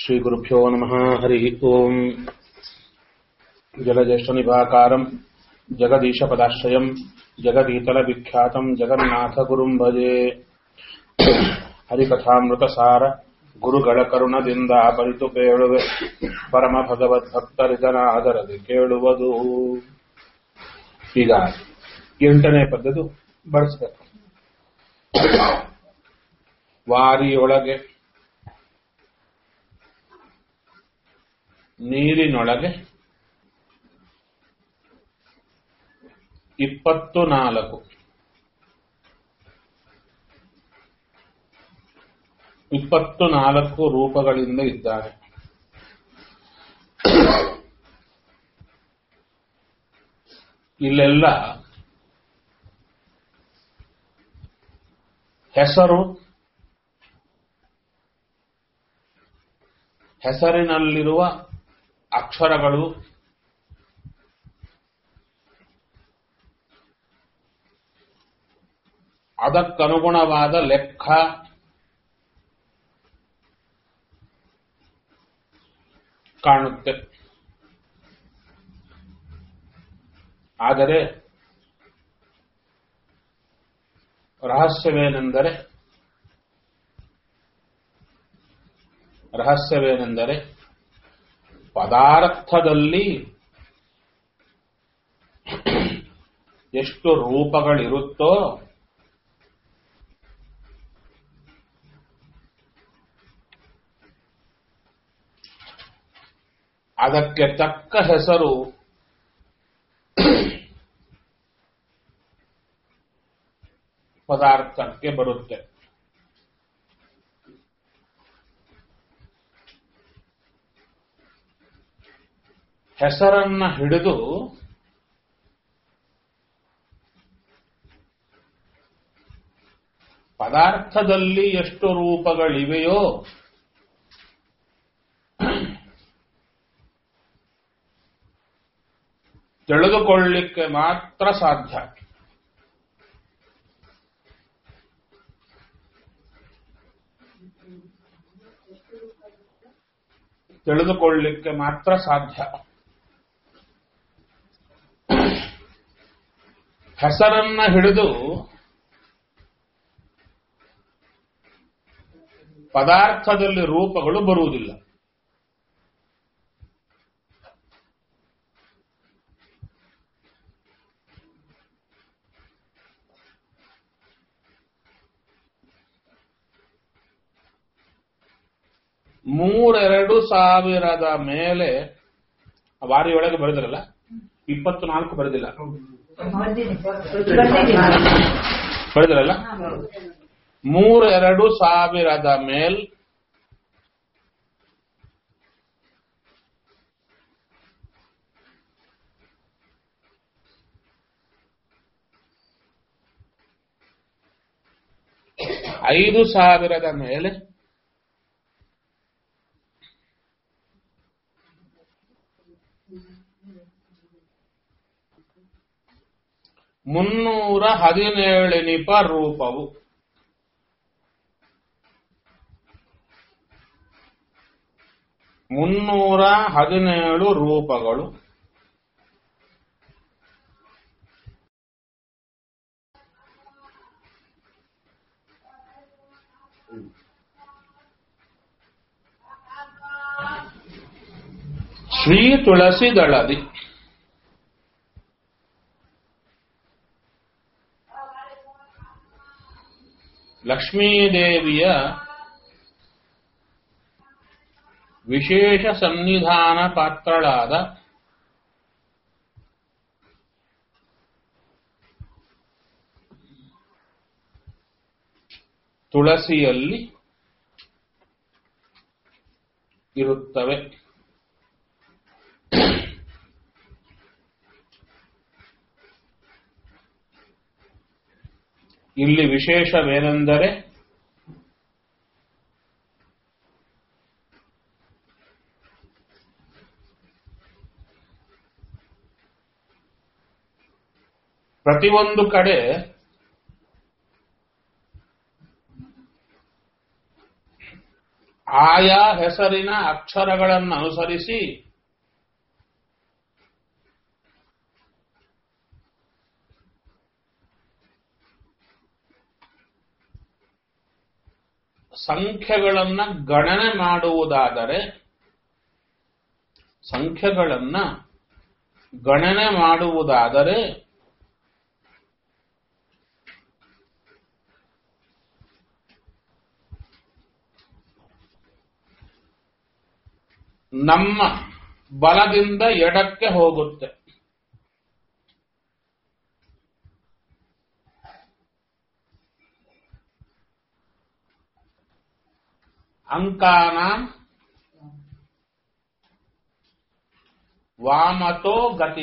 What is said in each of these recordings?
श्रीगुरुभ्यो नमः हरिः ओम् जलज्येष्ठनिभाकारम् जगदीशपदाश्रयम् जगदीतलविख्यातम् जगन्नाथगुरुम् भजे ಹರಿಕಥಾಮೃತಸಾರ ಗುರುಗಳ ಕರುಣದಿಂದ ಅಪರಿತು ಕೇಳುವೆ ಪರಮ ಭಗವದ್ಭಕ್ತರಿದನಾದರದೆ ಕೇಳುವುದು ಈಗ ಎಂಟನೇ ಪದ್ಯದು ಬಳಸಬೇಕು ವಾರಿಯೊಳಗೆ ನೀರಿನೊಳಗೆ ಇಪ್ಪತ್ತು ನಾಲ್ಕು ಇಪ್ಪತ್ತು ನಾಲ್ಕು ರೂಪಗಳಿಂದ ಇದ್ದಾನೆ ಇಲ್ಲೆಲ್ಲ ಹೆಸರು ಹೆಸರಿನಲ್ಲಿರುವ ಅಕ್ಷರಗಳು ಅದಕ್ಕನುಗುಣವಾದ ಲೆಕ್ಕ ಕಾಣುತ್ತೆ ಆದರೆ ರಹಸ್ಯವೇನೆಂದರೆ ರಹಸ್ಯವೇನೆಂದರೆ ಪದಾರ್ಥದಲ್ಲಿ ಎಷ್ಟು ರೂಪಗಳಿರುತ್ತೋ ಅದಕ್ಕೆ ತಕ್ಕ ಹೆಸರು ಪದಾರ್ಥಕ್ಕೆ ಬರುತ್ತೆ ಹೆಸರನ್ನ ಹಿಡಿದು ಪದಾರ್ಥದಲ್ಲಿ ಎಷ್ಟು ರೂಪಗಳಿವೆಯೋ ತಿಳಿದುಕೊಳ್ಳಿಕ್ಕೆ ಮಾತ್ರ ಸಾಧ್ಯ ತಿಳಿದುಕೊಳ್ಳಿಕ್ಕೆ ಮಾತ್ರ ಸಾಧ್ಯ ಹೆಸರನ್ನ ಹಿಡಿದು ಪದಾರ್ಥದಲ್ಲಿ ರೂಪಗಳು ಬರುವುದಿಲ್ಲ ಮೂರೆರಡು ಸಾವಿರದ ಮೇಲೆ ವಾರಿಯೊಳಗೆ ಬರೆದಿರಲ್ಲ ಇಪ್ಪತ್ತು ನಾಲ್ಕು ಬರೆದಿಲ್ಲ ಬರೆದಿರಲ್ಲ ಮೂರೆರಡು ಸಾವಿರದ ಮೇಲ್ ಐದು ಸಾವಿರದ ಮೇಲೆ ಮುನ್ನೂರ ಹದಿನೇಳನಿಪ ರೂಪವು ಮುನ್ನೂರ ಹದಿನೇಳು ರೂಪಗಳು ಶ್ರೀ ತುಳಸಿ ದಳದಿ ಲಕ್ಷ್ಮೀದೇವಿಯ ವಿಶೇಷ ಸನ್ನಿಧಾನ ಪಾತ್ರಳಾದ ತುಳಸಿಯಲ್ಲಿ ಇರುತ್ತವೆ ಇಲ್ಲಿ ವಿಶೇಷವೇನೆಂದರೆ ಪ್ರತಿಯೊಂದು ಕಡೆ ಆಯಾ ಹೆಸರಿನ ಅಕ್ಷರಗಳನ್ನು ಅನುಸರಿಸಿ ಸಂಖ್ಯೆಗಳನ್ನ ಗಣನೆ ಮಾಡುವುದಾದರೆ ಸಂಖ್ಯೆಗಳನ್ನ ಗಣನೆ ಮಾಡುವುದಾದರೆ ನಮ್ಮ ಬಲದಿಂದ ಎಡಕ್ಕೆ ಹೋಗುತ್ತೆ ಅಂಕಾನ ವಾಮತೋ ಗತಿ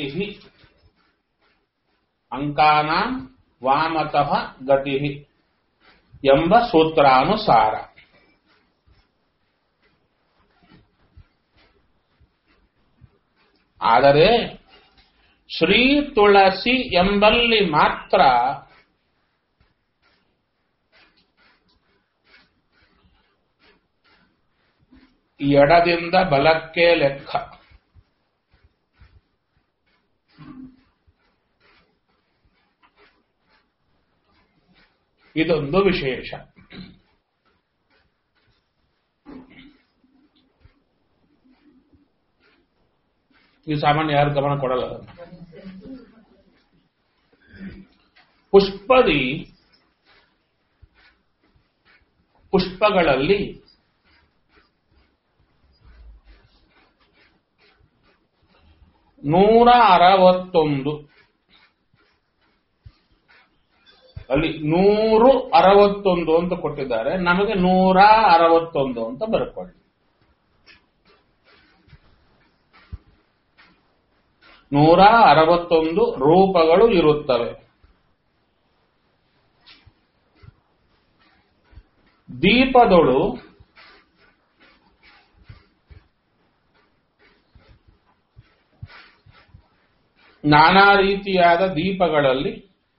ಅಂಕಾನ ವಾಮತಃ ಗತಿ ಎಂಬ ಸೂತ್ರಾನುಸಾರ ಆದರೆ ಶ್ರೀ ತುಳಸಿ ಎಂಬಲ್ಲಿ ಮಾತ್ರ ಎಡದಿಂದ ಬಲಕ್ಕೆ ಲೆಕ್ಕ ಇದೊಂದು ವಿಶೇಷ ಈ ಸಾಮಾನ್ಯ ಯಾರು ಗಮನ ಕೊಡಲ್ಲ ಅದನ್ನ. ಪುಷ್ಪದಿ ಪುಷ್ಪಗಳಲ್ಲಿ ನೂರ ಅರವತ್ತೊಂದು ಅಲ್ಲಿ ನೂರು ಅರವತ್ತೊಂದು ಅಂತ ಕೊಟ್ಟಿದ್ದಾರೆ ನಮಗೆ ನೂರ ಅರವತ್ತೊಂದು ಅಂತ ಬರ್ಕೊಳ್ಳಿ ನೂರ ಅರವತ್ತೊಂದು ರೂಪಗಳು ಇರುತ್ತವೆ ದೀಪದೊಳು ನಾನಾ ರೀತಿಯಾದ ದೀಪಗಳಲ್ಲಿ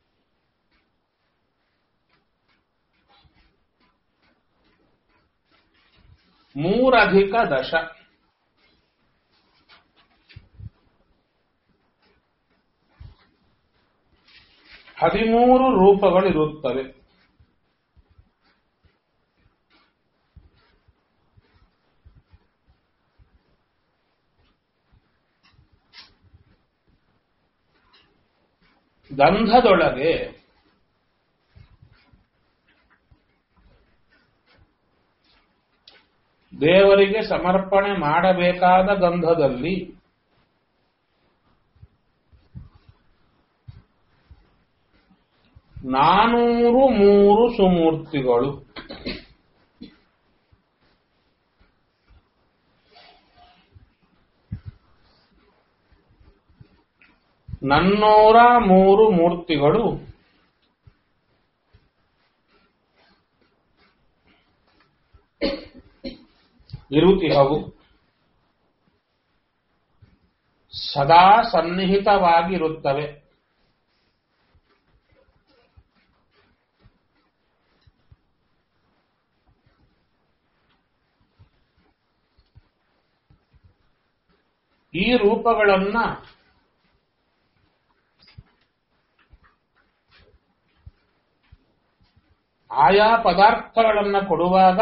ಮೂರಧಿಕ ದಶ ಹದಿಮೂರು ರೂಪಗಳಿರುತ್ತವೆ ಗಂಧದೊಳಗೆ ದೇವರಿಗೆ ಸಮರ್ಪಣೆ ಮಾಡಬೇಕಾದ ಗಂಧದಲ್ಲಿ ನಾನೂರು ಮೂರು ಸುಮೂರ್ತಿಗಳು ನನ್ನೂರ ಮೂರು ಮೂರ್ತಿಗಳು ಇರುತಿಹವು ಸದಾ ಸನ್ನಿಹಿತವಾಗಿರುತ್ತವೆ ಈ ರೂಪಗಳನ್ನ ಆಯಾ ಪದಾರ್ಥಗಳನ್ನ ಕೊಡುವಾಗ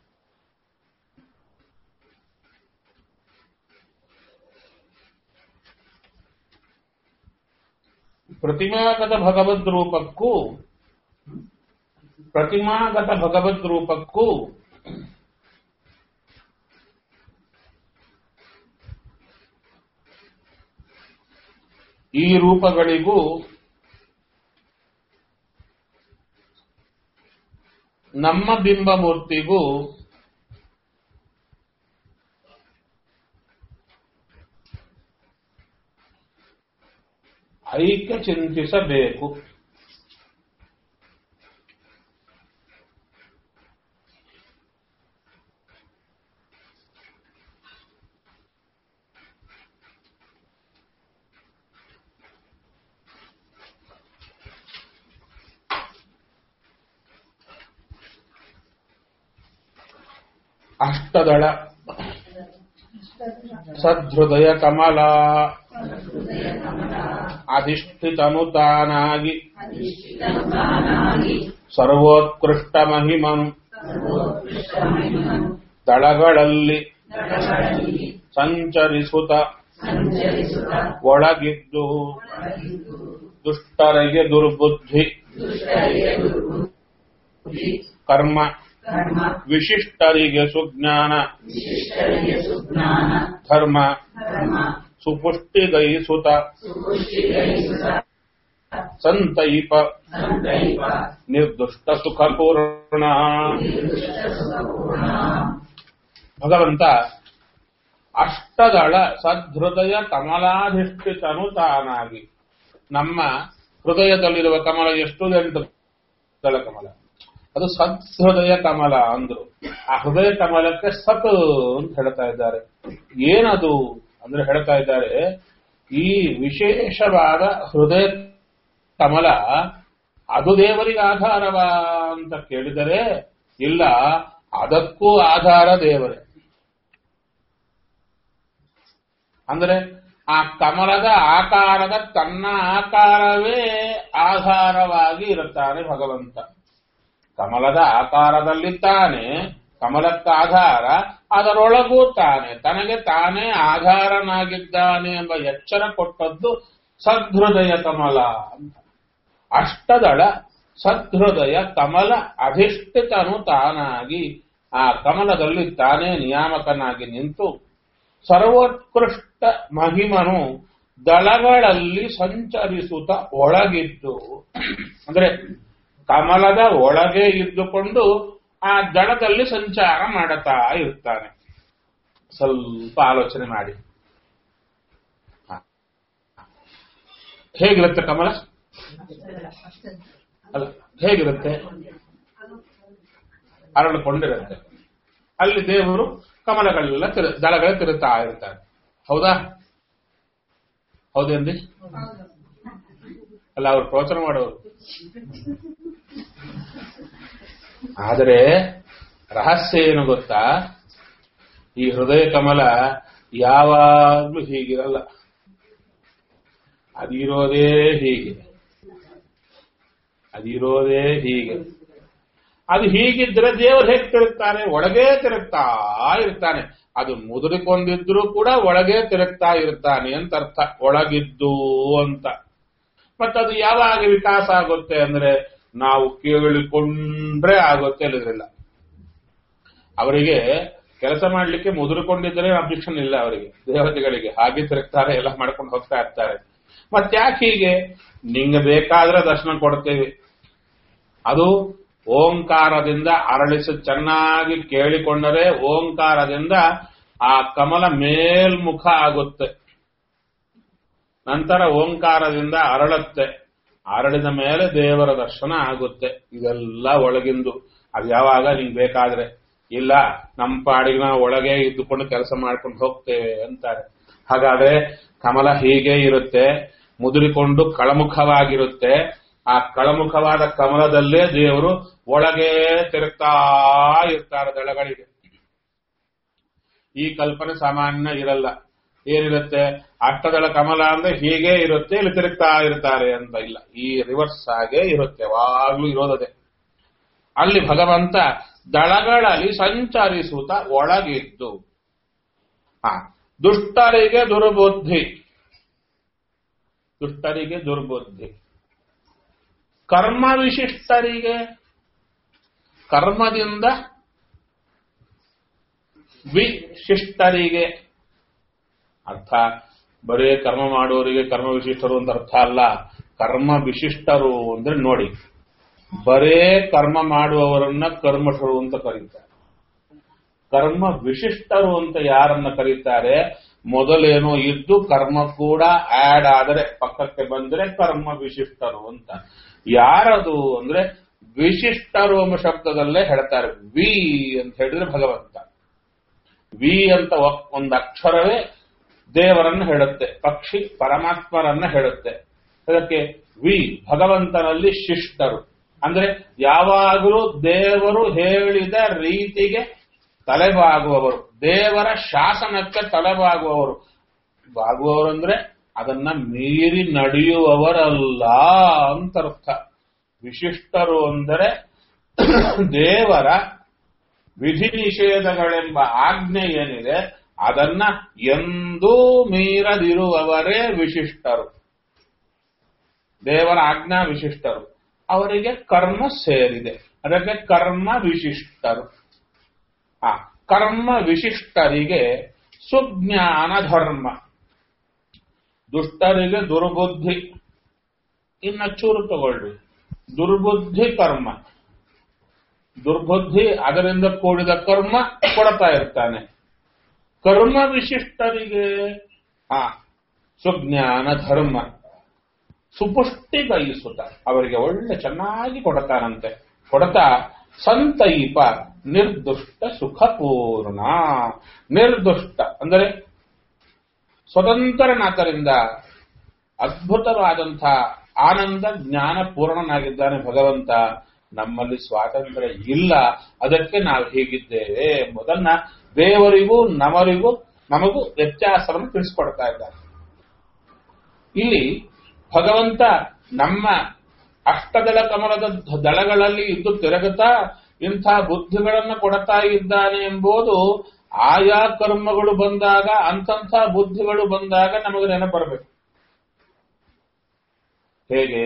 ಪ್ರತಿಮಾಗತ ಭಗವದ್ ರೂಪಕ್ಕೂ ಪ್ರತಿಮಾಗತ ಭಗವದ್ ರೂಪಕ್ಕೂ ಈ ರೂಪಗಳಿಗೂ ನಮ್ಮ ಬಿಂಬಮೂರ್ತಿಗೂ ಐಕ್ಯ ಚಿಂತಿಸಬೇಕು ಅಷ್ಟದಳ ಸದೃದಯ ಕಮಲ ಅಧಿಷ್ಠಿತನುತಾನಾಗಿ ಸರ್ವೋತ್ಕೃಷ್ಟ ಮಹಿಮನು ದಳಗಳಲ್ಲಿ ಸಂಚರಿಸುತ್ತ ಒಳಗಿದ್ದು ದುಷ್ಟರಿಗೆ ದುರ್ಬುದ್ಧಿ ಕರ್ಮ ವಿಶಿಷ್ಟರಿಗೆ ಸುಜ್ಞಾನ ಧರ್ಮ ಸುಪುಷ್ಟಿಗೈಸುತ ಸಂತೈಪ ನಿರ್ದುಷ್ಟ ಸುಖಪೂರ್ಣ ಭಗವಂತ ಅಷ್ಟದಳ ಸದೃದಯ ಕಮಲಾಧಿಷ್ಠಿತನು ತಾನಾಗಿ ನಮ್ಮ ಹೃದಯದಲ್ಲಿರುವ ಕಮಲ ಎಷ್ಟು ಎಂಟು ದಳ ಕಮಲ ಅದು ಸದೃದಯ ಕಮಲ ಅಂದ್ರು ಆ ಹೃದಯ ಕಮಲಕ್ಕೆ ಸತ್ ಅಂತ ಹೇಳ್ತಾ ಇದ್ದಾರೆ ಏನದು ಅಂದ್ರೆ ಹೇಳ್ತಾ ಇದ್ದಾರೆ ಈ ವಿಶೇಷವಾದ ಹೃದಯ ಕಮಲ ಅದು ದೇವರಿಗೆ ಆಧಾರವಾ ಅಂತ ಕೇಳಿದರೆ ಇಲ್ಲ ಅದಕ್ಕೂ ಆಧಾರ ದೇವರೇ ಅಂದ್ರೆ ಆ ಕಮಲದ ಆಕಾರದ ತನ್ನ ಆಕಾರವೇ ಆಧಾರವಾಗಿ ಇರುತ್ತಾನೆ ಭಗವಂತ ಕಮಲದ ಆಕಾರದಲ್ಲಿದ್ದಾನೆ ಕಮಲಕ್ಕ ಆಧಾರ ಅದರೊಳಗೂ ತಾನೆ ತನಗೆ ತಾನೇ ಆಧಾರನಾಗಿದ್ದಾನೆ ಎಂಬ ಎಚ್ಚರ ಕೊಟ್ಟದ್ದು ಸದೃದಯ ಕಮಲ ಅಂತ ಅಷ್ಟದಳ ಸದೃದಯ ಕಮಲ ಅಧಿಷ್ಠಿತನು ತಾನಾಗಿ ಆ ಕಮಲದಲ್ಲಿ ತಾನೇ ನಿಯಾಮಕನಾಗಿ ನಿಂತು ಸರ್ವೋತ್ಕೃಷ್ಟ ಮಹಿಮನು ದಳಗಳಲ್ಲಿ ಸಂಚರಿಸುತ್ತ ಒಳಗಿದ್ದು ಅಂದ್ರೆ ಕಮಲದ ಒಳಗೆ ಇದ್ದುಕೊಂಡು ಆ ದಳದಲ್ಲಿ ಸಂಚಾರ ಮಾಡುತ್ತಾ ಇರ್ತಾನೆ ಸ್ವಲ್ಪ ಆಲೋಚನೆ ಮಾಡಿ ಹ. ಹೇಗಿರುತ್ತೆ ಕಮಲ ಅಲ್ಲ ಹೇಗಿರುತ್ತೆ ಅರಳಿಕೊಂಡಿರುತ್ತೆ ಅಲ್ಲಿ ದೇವರು ಕಮಲಗಳೆಲ್ಲ ತಿರು ದಳಗಳೇ ತಿರುತ್ತಾ ಇರ್ತಾರೆ ಹೌದಾ ಹೌದೇನ್ರಿ ಅಲ್ಲ ಅವ್ರು ಪ್ರವಚನ ಮಾಡೋರು ಆದರೆ ರಹಸ್ಯ ಏನು ಗೊತ್ತಾ ಈ ಹೃದಯ ಕಮಲ ಯಾವಾಗ್ಲೂ ಹೀಗಿರಲ್ಲ ಅದಿರೋದೇ ಹೀಗೆ ಅದಿರೋದೇ ಹೀಗೆ ಅದು ಹೀಗಿದ್ರೆ ದೇವರು ಹೇಗೆ ತಿರುಗ್ತಾನೆ ಒಳಗೇ ತಿರುಗ್ತಾ ಇರ್ತಾನೆ ಅದು ಮುದುರಿಕೊಂಡಿದ್ರೂ ಕೂಡ ಒಳಗೆ ತಿರುಗ್ತಾ ಇರ್ತಾನೆ ಅಂತ ಅರ್ಥ ಒಳಗಿದ್ದು ಅಂತ ಮತ್ತದು ಯಾವಾಗ ವಿಕಾಸ ಆಗುತ್ತೆ ಅಂದ್ರೆ ನಾವು ಕೇಳಿಕೊಂಡ್ರೆ ಆಗುತ್ತೆ ಇಲ್ಲದ್ರಿಲ್ಲ ಅವರಿಗೆ ಕೆಲಸ ಮಾಡ್ಲಿಕ್ಕೆ ಮುದುರಿಕೊಂಡಿದ್ರೆ ಅಬ್ಜೆಕ್ಷನ್ ಇಲ್ಲ ಅವರಿಗೆ ದೇವತೆಗಳಿಗೆ ಹಾಗೆ ತಿರುಗ್ತಾರೆ ಎಲ್ಲ ಮಾಡ್ಕೊಂಡು ಹೋಗ್ತಾ ಇರ್ತಾರೆ ಮತ್ತ್ಯಾಕೆ ಹೀಗೆ ನಿಂಗೆ ಬೇಕಾದ್ರೆ ದರ್ಶನ ಕೊಡ್ತೇವೆ ಅದು ಓಂಕಾರದಿಂದ ಅರಳಿಸಿ ಚೆನ್ನಾಗಿ ಕೇಳಿಕೊಂಡರೆ ಓಂಕಾರದಿಂದ ಆ ಕಮಲ ಮೇಲ್ಮುಖ ಆಗುತ್ತೆ ನಂತರ ಓಂಕಾರದಿಂದ ಅರಳುತ್ತೆ ಅರಳಿದ ಮೇಲೆ ದೇವರ ದರ್ಶನ ಆಗುತ್ತೆ ಇದೆಲ್ಲ ಒಳಗಿಂದು ಅದು ಯಾವಾಗ ನಿಂಗೆ ಬೇಕಾದ್ರೆ ಇಲ್ಲ ನಮ್ಮ ಪಾಡಿಗೆ ನಾವು ಒಳಗೆ ಇದ್ದುಕೊಂಡು ಕೆಲಸ ಮಾಡ್ಕೊಂಡು ಹೋಗ್ತೇವೆ ಅಂತಾರೆ ಹಾಗಾದ್ರೆ ಕಮಲ ಹೀಗೆ ಇರುತ್ತೆ ಮುದುರಿಕೊಂಡು ಕಳಮುಖವಾಗಿರುತ್ತೆ ಆ ಕಳಮುಖವಾದ ಕಮಲದಲ್ಲೇ ದೇವರು ಒಳಗೆ ತಿರುಗ್ತಾ ಇರ್ತಾರೆ ದಳಗಳಿಗೆ ಈ ಕಲ್ಪನೆ ಸಾಮಾನ್ಯ ಇರಲ್ಲ ಏನಿರುತ್ತೆ ಅಷ್ಟದಳ ಕಮಲ ಅಂದ್ರೆ ಹೀಗೆ ಇರುತ್ತೆ ಇಲ್ಲಿ ತಿರುಗ್ತಾ ಇರ್ತಾರೆ ಅಂತ ಇಲ್ಲ ಈ ರಿವರ್ಸ್ ಆಗೇ ಇರುತ್ತೆ ಯಾವಾಗ್ಲೂ ಇರೋದದೆ ಅಲ್ಲಿ ಭಗವಂತ ದಳಗಳಲ್ಲಿ ಸಂಚರಿಸುತ್ತ ಒಳಗಿದ್ದು ಆ ದುಷ್ಟರಿಗೆ ದುರ್ಬುದ್ಧಿ ದುಷ್ಟರಿಗೆ ದುರ್ಬುದ್ಧಿ ಕರ್ಮ ವಿಶಿಷ್ಟರಿಗೆ ಕರ್ಮದಿಂದ ವಿಶಿಷ್ಟರಿಗೆ ಅರ್ಥ ಬರೇ ಕರ್ಮ ಮಾಡುವವರಿಗೆ ಕರ್ಮ ವಿಶಿಷ್ಟರು ಅಂತ ಅರ್ಥ ಅಲ್ಲ ಕರ್ಮ ವಿಶಿಷ್ಟರು ಅಂದ್ರೆ ನೋಡಿ ಬರೇ ಕರ್ಮ ಮಾಡುವವರನ್ನ ಕರ್ಮಠರು ಅಂತ ಕರೀತಾರೆ ಕರ್ಮ ವಿಶಿಷ್ಟರು ಅಂತ ಯಾರನ್ನ ಕರೀತಾರೆ ಮೊದಲೇನೋ ಇದ್ದು ಕರ್ಮ ಕೂಡ ಆಡ್ ಆದರೆ ಪಕ್ಕಕ್ಕೆ ಬಂದ್ರೆ ಕರ್ಮ ವಿಶಿಷ್ಟರು ಅಂತ ಯಾರದು ಅಂದ್ರೆ ವಿಶಿಷ್ಟರು ಎಂಬ ಶಬ್ದದಲ್ಲೇ ಹೇಳ್ತಾರೆ ವಿ ಅಂತ ಹೇಳಿದ್ರೆ ಭಗವಂತ ವಿ ಅಂತ ಒ- ಒಂದು ಅಕ್ಷರವೇ ದೇವರನ್ನು ಹೇಳುತ್ತೆ ಪಕ್ಷಿ ಪರಮಾತ್ಮರನ್ನ ಹೇಳುತ್ತೆ ಅದಕ್ಕೆ ವಿ ಭಗವಂತನಲ್ಲಿ ಶಿಷ್ಟರು ಅಂದ್ರೆ ಯಾವಾಗಲೂ ದೇವರು ಹೇಳಿದ ರೀತಿಗೆ ತಲೆಬಾಗುವವರು ದೇವರ ಶಾಸನಕ್ಕೆ ತಲೆಬಾಗುವವರು ಬಾಗುವವರು ಅಂದ್ರೆ ಅದನ್ನ ಮೀರಿ ನಡೆಯುವವರಲ್ಲ ಅಂತರ್ಥ ವಿಶಿಷ್ಟರು ಅಂದರೆ ದೇವರ ವಿಧಿ ನಿಷೇಧಗಳೆಂಬ ಆಜ್ಞೆ ಏನಿದೆ ಅದನ್ನ ಎಂದೂ ಮೀರದಿರುವವರೇ ವಿಶಿಷ್ಟರು ದೇವರ ಆಜ್ಞಾ ವಿಶಿಷ್ಟರು ಅವರಿಗೆ ಕರ್ಮ ಸೇರಿದೆ ಅದಕ್ಕೆ ಕರ್ಮ ವಿಶಿಷ್ಟರು ಆ ಕರ್ಮ ವಿಶಿಷ್ಟರಿಗೆ ಸುಜ್ಞಾನ ಧರ್ಮ ದುಷ್ಟರಿಗೆ ದುರ್ಬುದ್ಧಿ ಇನ್ನ ಚೂರು ತಗೊಳ್ಳಿ ದುರ್ಬುದ್ಧಿ ಕರ್ಮ ದುರ್ಬುದ್ಧಿ ಅದರಿಂದ ಕೂಡಿದ ಕರ್ಮ ಕೊಡ್ತಾ ಇರ್ತಾನೆ ಕರ್ಮ ವಿಶಿಷ್ಟರಿಗೆ ಆ ಸುಜ್ಞಾನ ಧರ್ಮ ಸುಪುಷ್ಟಿ ಬಯಸುತ್ತ ಅವರಿಗೆ ಒಳ್ಳೆ ಚೆನ್ನಾಗಿ ಕೊಡತಾನಂತೆ ಕೊಡತಾ ಸಂತೈಪ ನಿರ್ದುಷ್ಟ ಸುಖಪೂರ್ಣ ನಿರ್ದುಷ್ಟ ಅಂದರೆ ಸ್ವತಂತ್ರನಾಥರಿಂದ ಅದ್ಭುತವಾದಂಥ ಆನಂದ ಜ್ಞಾನ ಪೂರ್ಣನಾಗಿದ್ದಾನೆ ಭಗವಂತ ನಮ್ಮಲ್ಲಿ ಸ್ವಾತಂತ್ರ್ಯ ಇಲ್ಲ ಅದಕ್ಕೆ ನಾವು ಹೀಗಿದ್ದೇವೆ ಎಂಬುದನ್ನ ದೇವರಿಗೂ ನಮರಿಗೂ ನಮಗೂ ವ್ಯತ್ಯಾಸವನ್ನು ತಿಳಿಸ್ಕೊಡ್ತಾ ಇದ್ದಾರೆ ಇಲ್ಲಿ ಭಗವಂತ ನಮ್ಮ ಅಷ್ಟದಳ ಕಮಲದ ದಳಗಳಲ್ಲಿ ಇದ್ದು ತಿರುಗುತ್ತಾ ಇಂಥ ಬುದ್ಧಿಗಳನ್ನು ಕೊಡ್ತಾ ಇದ್ದಾನೆ ಎಂಬುದು ಆಯಾ ಕರ್ಮಗಳು ಬಂದಾಗ ಅಂತಂಥ ಬುದ್ಧಿಗಳು ಬಂದಾಗ ನಮಗೆ ನೆನಪು ಬರಬೇಕು ಹೇಗೆ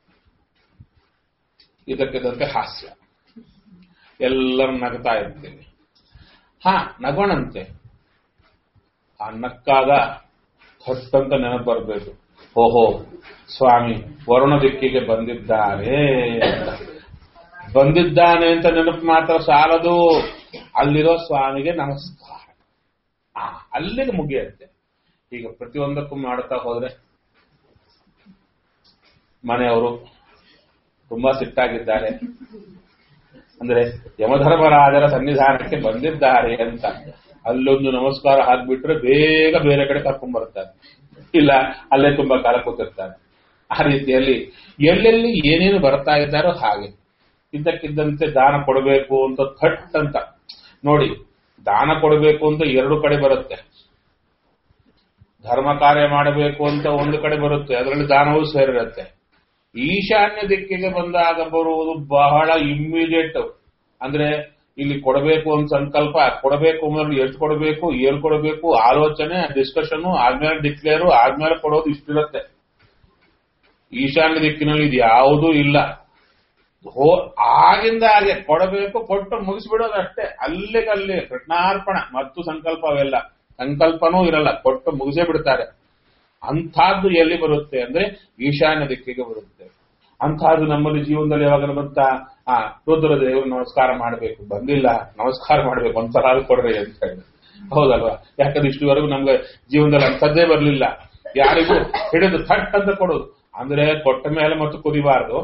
ಇದಕ್ಕಿದಂತೆ ಹಾಸ್ಯ ಎಲ್ಲರೂ ನಗ್ತಾ ಇರ್ತೀವಿ ಹಾ ನಗೋಣಂತೆ ಆ ನಕ್ಕಾಗ ಥಟ್ಟಂತ ನೆನಪು ಬರಬೇಕು ಓಹೋ ಸ್ವಾಮಿ ವರುಣ ದಿಕ್ಕಿಗೆ ಬಂದಿದ್ದಾರೆ ಅಂತ. ಬಂದಿದ್ದಾನೆ ಅಂತ ನೆನಪು ಮಾತ್ರ ಸಾಲದು ಅಲ್ಲಿರೋ ಸ್ವಾಮಿಗೆ ನಮಸ್ಕಾರ ಆ ಅಲ್ಲಿಗೆ ಮುಗಿಯುತ್ತೆ ಈಗ ಪ್ರತಿಯೊಂದಕ್ಕೂ ಮಾಡ್ತಾ ಹೋದ್ರೆ ಮನೆಯವರು ತುಂಬಾ ಸಿಟ್ಟಾಗಿದ್ದಾರೆ ಅಂದ್ರೆ ಯಮಧರ್ಮರಾಜರ ಸನ್ನಿಧಾನಕ್ಕೆ ಬಂದಿದ್ದಾರೆ ಅಂತ ಅಲ್ಲೊಂದು ನಮಸ್ಕಾರ ಹಾಕ್ಬಿಟ್ರೆ ಬೇಗ ಬೇರೆ ಕಡೆ ಕರ್ಕೊಂಡ್ ಬರ್ತಾರೆ ಇಲ್ಲ ಅಲ್ಲೇ ತುಂಬಾ ಕಾಲ ಕೂತಿರ್ತಾರೆ ಆ ರೀತಿಯಲ್ಲಿ ಎಲ್ಲೆಲ್ಲಿ ಏನೇನು ಬರ್ತಾ ಇದ್ದಾರೋ ಹಾಗೆ ಇದ್ದಕ್ಕಿದ್ದಂತೆ ದಾನ ಕೊಡಬೇಕು ಅಂತ ಥಟ್ ಅಂತ ನೋಡಿ ದಾನ ಕೊಡಬೇಕು ಅಂತ ಎರಡು ಕಡೆ ಬರುತ್ತೆ ಧರ್ಮ ಕಾರ್ಯ ಮಾಡಬೇಕು ಅಂತ ಒಂದು ಕಡೆ ಬರುತ್ತೆ ಅದರಲ್ಲಿ ದಾನವೂ ಸೇರಿರುತ್ತೆ ಈಶಾನ್ಯ ದಿಕ್ಕಿಗೆ ಬಂದಾಗ ಬರುವುದು ಬಹಳ ಇಮ್ಮಿಡಿಯೇಟ್ ಅಂದ್ರೆ ಇಲ್ಲಿ ಕೊಡಬೇಕು ಅಂತ ಸಂಕಲ್ಪ ಕೊಡಬೇಕು ಅಂದ್ರೆ ಎಷ್ಟು ಕೊಡಬೇಕು ಏನ್ ಕೊಡಬೇಕು ಆಲೋಚನೆ ಡಿಸ್ಕಷನ್ ಆದ್ಮೇಲೆ ಡಿಕ್ಲೇರು ಆದ್ಮೇಲೆ ಕೊಡೋದು ಇಷ್ಟಿರುತ್ತೆ ಈಶಾನ್ಯ ದಿಕ್ಕಿನಲ್ಲಿ ಇದು ಯಾವುದೂ ಇಲ್ಲ ಹೋ ಆಗಿಂದ ಹಾಗೆ ಕೊಡಬೇಕು ಕೊಟ್ಟು ಮುಗಿಸ್ಬಿಡೋದು ಅಷ್ಟೇ ಅಲ್ಲಿಗಲ್ಲಿ ಕೃಷ್ಣಾರ್ಪಣ ಮತ್ತು ಸಂಕಲ್ಪವೆಲ್ಲ ಸಂಕಲ್ಪನೂ ಇರಲ್ಲ ಕೊಟ್ಟು ಮುಗಿಸೇ ಬಿಡ್ತಾರೆ ಅಂಥದ್ದು ಎಲ್ಲಿ ಬರುತ್ತೆ ಅಂದ್ರೆ ಈಶಾನ್ಯ ದಿಕ್ಕಿಗೆ ಬರುತ್ತೆ ಅಂಥದ್ದು ನಮ್ಮಲ್ಲಿ ಜೀವನದಲ್ಲಿ ಯಾವಾಗ ಬಂತ ಆ ರುದ್ರ ದೇವರು ನಮಸ್ಕಾರ ಮಾಡಬೇಕು ಬಂದಿಲ್ಲ ನಮಸ್ಕಾರ ಮಾಡಬೇಕು ಒಂದ್ಸಲ ಆದ್ರೂ ಕೊಡ್ರಿ ಅಂತ ಹೇಳಿ ಹೌದಲ್ವಾ ಯಾಕಂದ್ರೆ ಇಷ್ಟುವರೆಗೂ ನಮ್ಗೆ ಜೀವನದಲ್ಲಿ ಅಂಥದ್ದೇ ಬರಲಿಲ್ಲ ಯಾರಿಗೂ ಹಿಡಿದು ಥಟ್ ಅಂತ ಕೊಡೋದು ಅಂದ್ರೆ ಕೊಟ್ಟ ಮೇಲೆ ಮತ್ತು ಕುದಿಬಾರದು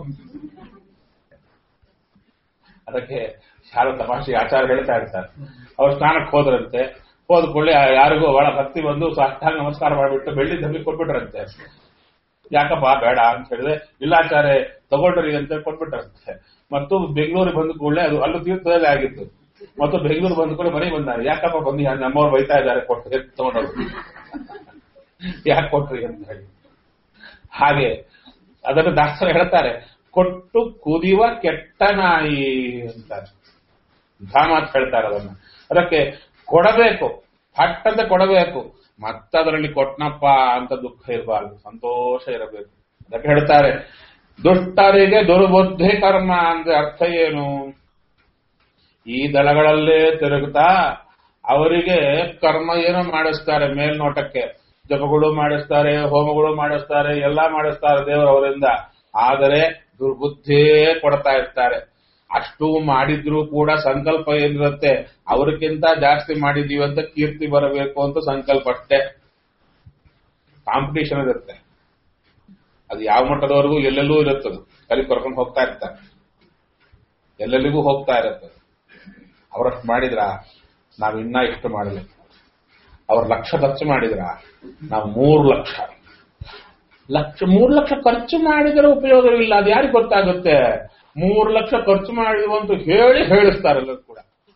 ಅದಕ್ಕೆ ಶಾಲೆ ತಮಾಷೆ ಆಚಾರ ಹೇಳ್ತಾ ಇರ್ತಾರೆ ಅವ್ರು ಸ್ನಾನಕ್ಕೆ ಹೋದ್ರಂತೆ ಹೋದ ಕೂಡಲೇ ಯಾರಿಗೂ ಒಳ ಭಕ್ತಿ ಬಂದು ಸಾಷ್ಟಾಂಗ ನಮಸ್ಕಾರ ಮಾಡಿಬಿಟ್ಟು ಬೆಳ್ಳಿ ಧಬ್ಬಿ ಕೊಟ್ಬಿಟ್ರಂತೆ ಯಾಕಪ್ಪ ಬೇಡ ಅಂತ ಹೇಳಿದ್ರೆ ಇಲ್ಲಾಚಾರೆ ತಗೊಂಡ್ರಿ ಅಂತ ಕೊಟ್ಬಿಟ್ರಂತೆ ಮತ್ತು ಬೆಂಗಳೂರಿಗೆ ಬಂದ ಕೂಡಲೇ ಅದು ಅಲ್ಲೂ ತೀರ್ಥದಲ್ಲಿ ಆಗಿತ್ತು ಮತ್ತು ಬೆಂಗಳೂರು ಬಂದ ಕೂಡ ಮನೆಗೆ ಬಂದಾರೆ ಯಾಕಪ್ಪ ಬಂದು ನಮ್ಮವ್ರು ಬೈತಾ ಇದ್ದಾರೆ ಕೊಟ್ಟು ತಗೊಂಡವ್ರು ಯಾಕೆ ಕೊಟ್ರಿ ಅಂತ ಹೇಳಿ ಹಾಗೆ ಅದನ್ನು ದಾಸರು ಹೇಳ್ತಾರೆ ಕೊಟ್ಟು ಕುದಿಯುವ ಕೆಟ್ಟ ನಾಯಿ ಅಂತಾರೆ ಧಾಮಾತ್ ಹೇಳ್ತಾರೆ ಅದನ್ನ ಅದಕ್ಕೆ ಕೊಡಬೇಕು ಪಟ್ಟಂತ ಕೊಡಬೇಕು ಮತ್ತದರಲ್ಲಿ ಕೊಟ್ನಪ್ಪ ಅಂತ ದುಃಖ ಇರಬಾರ್ದು ಸಂತೋಷ ಇರಬೇಕು ಅದಕ್ಕೆ ಹೇಳ್ತಾರೆ ದುಷ್ಟರಿಗೆ ದುರ್ಬುದ್ಧಿ ಕರ್ಮ ಅಂದ್ರೆ ಅರ್ಥ ಏನು ಈ ದಳಗಳಲ್ಲೇ ತಿರುಗುತ್ತಾ ಅವರಿಗೆ ಕರ್ಮ ಏನೋ ಮಾಡಿಸ್ತಾರೆ ಮೇಲ್ನೋಟಕ್ಕೆ ಜಪಗಳು ಮಾಡಿಸ್ತಾರೆ ಹೋಮಗಳು ಮಾಡಿಸ್ತಾರೆ ಎಲ್ಲಾ ಮಾಡಿಸ್ತಾರೆ ದೇವರು ಅವರಿಂದ ಆದರೆ ದುರ್ಬುದ್ಧಿಯೇ ಕೊಡ್ತಾ ಇರ್ತಾರೆ ಅಷ್ಟು ಮಾಡಿದ್ರು ಕೂಡ ಸಂಕಲ್ಪ ಏನಿರುತ್ತೆ ಅವ್ರಿಗಿಂತ ಜಾಸ್ತಿ ಮಾಡಿದೀವಿ ಅಂತ ಕೀರ್ತಿ ಬರಬೇಕು ಅಂತ ಸಂಕಲ್ಪ ಅಷ್ಟೇ ಕಾಂಪಿಟೇಷನ್ ಇರುತ್ತೆ ಅದು ಯಾವ ಮಟ್ಟದವರೆಗೂ ಎಲ್ಲೆಲ್ಲೂ ಇರುತ್ತದು ಕಲಿ ಕರ್ಕೊಂಡು ಹೋಗ್ತಾ ಇರ್ತಾರೆ ಎಲ್ಲೆಲ್ಲಿಗೂ ಹೋಗ್ತಾ ಇರುತ್ತೆ ಅವರಷ್ಟು ಮಾಡಿದ್ರ ನಾವು ಇನ್ನ ಇಷ್ಟು ಮಾಡಬೇಕು ಅವ್ರ ಲಕ್ಷ ಖರ್ಚು ಮಾಡಿದ್ರ ನಾವು ಮೂರು ಲಕ್ಷ ಲಕ್ಷ ಮೂರು ಲಕ್ಷ ಖರ್ಚು ಮಾಡಿದರೆ ಉಪಯೋಗವಿಲ್ಲ ಅದು ಯಾರಿಗೆ ಗೊತ್ತಾಗುತ್ತೆ ಮೂರು ಲಕ್ಷ ಖರ್ಚು ಮಾಡಿದ್ವು ಅಂತ ಹೇಳಿ ಹೇಳಿಸ್ತಾರೆ ಎಲ್ಲರೂ ಕೂಡ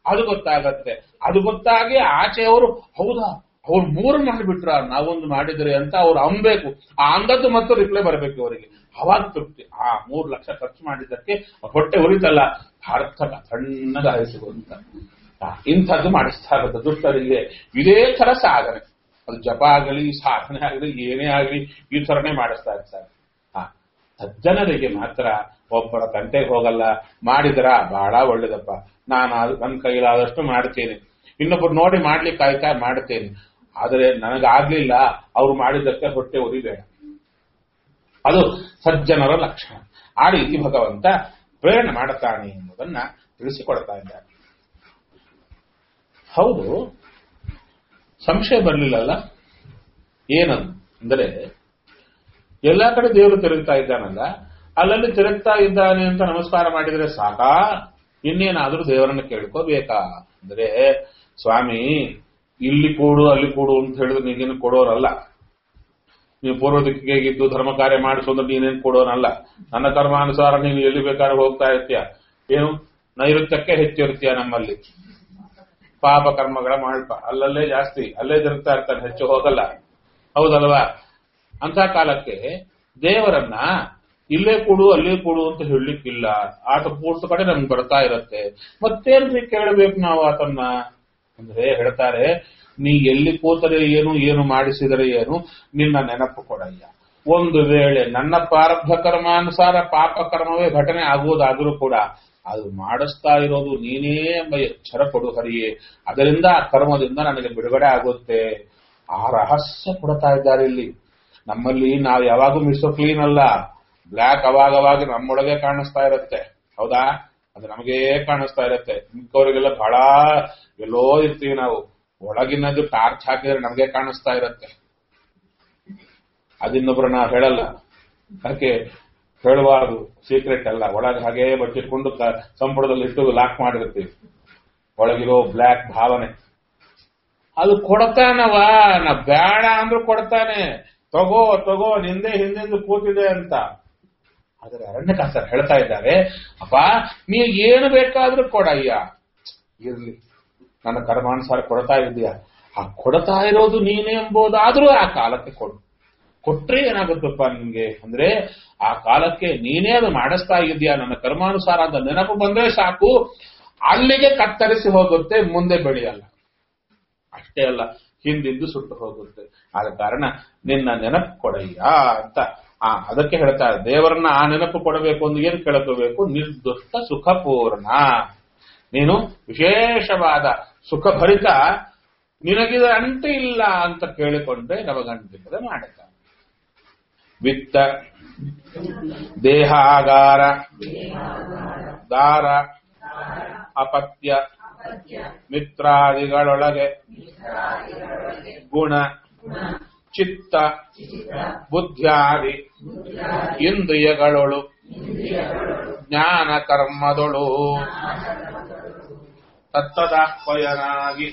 ಅದು ಗೊತ್ತಾಗತ್ತೆ ಅದು ಗೊತ್ತಾಗಿ ಆಚೆಯವರು ಹೌದಾ ಅವ್ರು ಮೂರು ಮಾಡಿಬಿಟ್ರ ನಾವೊಂದು ಮಾಡಿದ್ರೆ ಅಂತ ಅವ್ರು ಅಂಬೇಕು ಆ ಅಂದದ್ದು ಮತ್ತು ರಿಪ್ಲೈ ಬರಬೇಕು ಅವರಿಗೆ ಅವಾಗ ತೃಪ್ತಿ ಆ ಮೂರು ಲಕ್ಷ ಖರ್ಚು ಮಾಡಿದ್ದಕ್ಕೆ ಹೊಟ್ಟೆ ಉರಿತಲ್ಲ ಸಾರ್ಥಕ ಸಣ್ಣದ ಆಯಿತು ಅಂತ ಆ, ಇಂಥದ್ದು ಮಾಡಿಸ್ತಾ ಇರುತ್ತೆ ದುಷ್ಟರಿಗೆ ಇದೇ ತರ ಸಾಧನೆ ಅದು ಜಪ ಆಗಲಿ ಸಾಧನೆ ಆಗಲಿ ಏನೇ ಆಗಲಿ ಈ ತರನೇ ಮಾಡಿಸ್ತಾ ಇರ್ತಾರೆ ಆ ಸಜ್ಜನರಿಗೆ ಮಾತ್ರ ಒಬ್ಬರ ತಂಟೆಗೆ ಹೋಗಲ್ಲ ಮಾಡಿದ್ರ ಬಹಳ ಒಳ್ಳೇದಪ್ಪ ನಾನು ಅದು ನನ್ನ ಕೈಲಾದಷ್ಟು ಮಾಡ್ತೇನೆ ಇನ್ನೊಬ್ಬರು ನೋಡಿ ಮಾಡ್ಲಿಕ್ಕೆ ಕಾಯ್ತಾ ಮಾಡ್ತೇನೆ ಆದರೆ ನನಗಾಗ್ಲಿಲ್ಲ ಅವ್ರು ಮಾಡಿದ್ದಕ್ಕೆ ಹೊಟ್ಟೆ ಉರಿಬೇಡ ಅದು ಸಜ್ಜನರ ಲಕ್ಷಣ ಆ ರೀತಿ ಭಗವಂತ ಪ್ರೇರಣೆ ಮಾಡುತ್ತಾನೆ ಎಂಬುದನ್ನ ತಿಳಿಸಿಕೊಡ್ತಾ ಇದ್ದಾರೆ ಹೌದು ಸಂಶಯ ಬರಲಿಲ್ಲಲ್ಲ ಏನದು ಅಂದರೆ ಎಲ್ಲಾ ಕಡೆ ದೇವರು ತಿರುಗ್ತಾ ಇದ್ದಾನಲ್ಲ ಅಲ್ಲಲ್ಲಿ ತಿರುಗ್ತಾ ಇದ್ದಾನೆ ಅಂತ ನಮಸ್ಕಾರ ಮಾಡಿದ್ರೆ ಸಾಕಾ ಇನ್ನೇನಾದ್ರೂ ದೇವರನ್ನ ಕೇಳ್ಕೋಬೇಕಾ ಅಂದ್ರೆ ಸ್ವಾಮಿ ಇಲ್ಲಿ ಕೂಡು ಅಲ್ಲಿ ಕೂಡು ಅಂತ ಹೇಳಿದ್ರೆ ನೀನೇನು ಕೊಡೋರಲ್ಲ ನೀವು ಪೂರ್ವ ದಿಕ್ಕಿಗೆ ಇದ್ದು ಧರ್ಮ ಕಾರ್ಯ ಮಾಡಿಸು ಅಂದ್ರೆ ನೀನೇನು ಕೊಡೋನಲ್ಲ ನನ್ನ ಕರ್ಮಾನುಸಾರ ನೀನು ಎಲ್ಲಿ ಬೇಕಾದ್ರೂ ಹೋಗ್ತಾ ಇರ್ತೀಯ ಏನು ನೈಋತ್ಯಕ್ಕೆ ಹೆಚ್ಚಿರ್ತೀಯ ನಮ್ಮಲ್ಲಿ ಪಾಪ ಕರ್ಮಗಳ ಮಾಡ್ಪ ಅಲ್ಲಲ್ಲೇ ಜಾಸ್ತಿ ಅಲ್ಲೇ ತಿರುಗ್ತಾ ಇರ್ತಾನೆ ಹೆಚ್ಚು ಹೋಗಲ್ಲ ಹೌದಲ್ವಾ ಅಂತ ಕಾಲಕ್ಕೆ ದೇವರನ್ನ ಇಲ್ಲೇ ಕೊಡು ಅಲ್ಲೇ ಕೊಡು ಅಂತ ಹೇಳಲಿಕ್ಕಿಲ್ಲ ಆತ ಪೂರ್ತಿ ಕಡೆ ನಮ್ಗೆ ಬರ್ತಾ ಇರತ್ತೆ ಮತ್ತೇನ್ರಿ ಕೇಳಬೇಕು ನಾವು ಆತನ್ನ ಅಂದ್ರೆ ಹೇಳ್ತಾರೆ ನೀ ಎಲ್ಲಿ ಕೂತರೆ ಏನು ಏನು ಮಾಡಿಸಿದರೆ ಏನು ನಿನ್ನ ನೆನಪು ಕೊಡಯ್ಯ ಒಂದು ವೇಳೆ ನನ್ನ ಪ್ರಾರಬ್ಧ ಕರ್ಮಾನುಸಾರ ಪಾಪ ಕರ್ಮವೇ ಘಟನೆ ಆಗುವುದಾದರೂ ಕೂಡ ಅದು ಮಾಡಿಸ್ತಾ ಇರೋದು ನೀನೇ ಎಂಬ ಎಚ್ಚರ ಕೊಡು ಹರಿಯೇ ಅದರಿಂದ ಆ ಕರ್ಮದಿಂದ ನನಗೆ ಬಿಡುಗಡೆ ಆಗುತ್ತೆ ಆ ರಹಸ್ಯ ಕೊಡ್ತಾ ಇದ್ದಾರೆ ಇಲ್ಲಿ ನಮ್ಮಲ್ಲಿ ನಾವು ಯಾವಾಗೂ ಮಿಸ್ಟರ್ ಕ್ಲೀನ್ ಅಲ್ಲ ಬ್ಲ್ಯಾಕ್ ಅವಾಗವಾಗ ನಮ್ಮೊಳಗೆ ಕಾಣಿಸ್ತಾ ಇರುತ್ತೆ ಹೌದಾ ಅದು ನಮಗೇ ಕಾಣಿಸ್ತಾ ಇರುತ್ತೆ ಮಿಕ್ಕವರಿಗೆಲ್ಲ ಬಹಳ ಎಲ್ಲೋ ಇರ್ತೀವಿ ನಾವು ಒಳಗಿನದು ಟಾರ್ಚ್ ಹಾಕಿದ್ರೆ ನಮಗೆ ಕಾಣಿಸ್ತಾ ಇರುತ್ತೆ ಅದಿನ್ನೊಬ್ರು ನಾವು ಹೇಳಲ್ಲ ಯಾಕೆ ಹೇಳಬಾರದು ಸೀಕ್ರೆಟ್ ಅಲ್ಲ ಒಳಗೆ ಹಾಗೇ ಬಚ್ಚಿಟ್ಕೊಂಡು ಕ- ಸಂಪುಟದಲ್ಲಿ ಇಟ್ಟು ಲಾಕ್ ಮಾಡಿರ್ತೀವಿ ಒಳಗಿರೋ ಬ್ಲ್ಯಾಕ್ ಭಾವನೆ ಅದು ಕೊಡ್ತಾನವ ನಾ ಬೇಡ ಅಂದ್ರೂ ಕೊಡ್ತಾನೆ ತಗೋ ತಗೋ ನಿಂದೆ ಹಿಂದಿಂದು ಕೂತಿದೆ ಅಂತ ಆದರೆ ಅರಣ್ಯಕಾಸರು ಹೇಳ್ತಾ ಇದ್ದಾರೆ ಅಪ್ಪ ನೀವು ಏನು ಬೇಕಾದ್ರೂ ಕೊಡಯ್ಯ ಇರ್ಲಿ ನನ್ನ ಕರ್ಮಾನುಸಾರ ಕೊಡ್ತಾ ಇದೀಯಾ ಆ ಕೊಡ್ತಾ ಇರೋದು ನೀನೇ ಎಂಬುದಾದ್ರೂ ಆ ಕಾಲಕ್ಕೆ ಕೊಡು ಕೊಟ್ರೆ ಏನಾಗುತ್ತಪ್ಪ ನಿಮ್ಗೆ ಅಂದ್ರೆ ಆ ಕಾಲಕ್ಕೆ ನೀನೇ ಅದು ಮಾಡಿಸ್ತಾ ಇದೀಯಾ ನನ್ನ ಕರ್ಮಾನುಸಾರ ಅಂತ ನೆನಪು ಬಂದ್ರೆ ಸಾಕು ಅಲ್ಲಿಗೆ ಕತ್ತರಿಸಿ ಹೋಗುತ್ತೆ ಮುಂದೆ ಬೆಳೆಯಲ್ಲ ಅಷ್ಟೇ ಅಲ್ಲ ಹಿಂದಿಂದು ಸುಟ್ಟು ಹೋಗುತ್ತೆ ಆದ ಕಾರಣ ನಿನ್ನ ನೆನಪು ಕೊಡಯ್ಯ ಅಂತ ಆ ಅದಕ್ಕೆ ಹೇಳ್ತಾರೆ ದೇವರನ್ನ ಆ ನೆನಪು ಕೊಡಬೇಕು ಅಂತ ಏನ್ ಕೇಳ್ಕೋಬೇಕು ನಿರ್ದುಷ್ಟ ಸುಖಪೂರ್ಣ ನೀನು ವಿಶೇಷವಾದ ಸುಖಭರಿತ ನಿನಗಿದ ಅಂಟು ಇಲ್ಲ ಅಂತ ಕೇಳಿಕೊಂಡ್ರೆ ನವಗಂಟಿಕದ ಮಾಡುತ್ತ ವಿತ್ತ ದೇಹಾಗಾರ ದಾರ ಅಪತ್ಯ ಮಿತ್ರಾದಿಗಳೊಳಗೆ ಗುಣ ಚಿತ್ತ ಬುದ್ಧ್ಯಾದಿ ಇಂದ್ರಿಯಗಳೊಳು ಜ್ಞಾನ ಕರ್ಮದೊಳು ತತ್ತದಾಹ್ವಯನಾಗಿ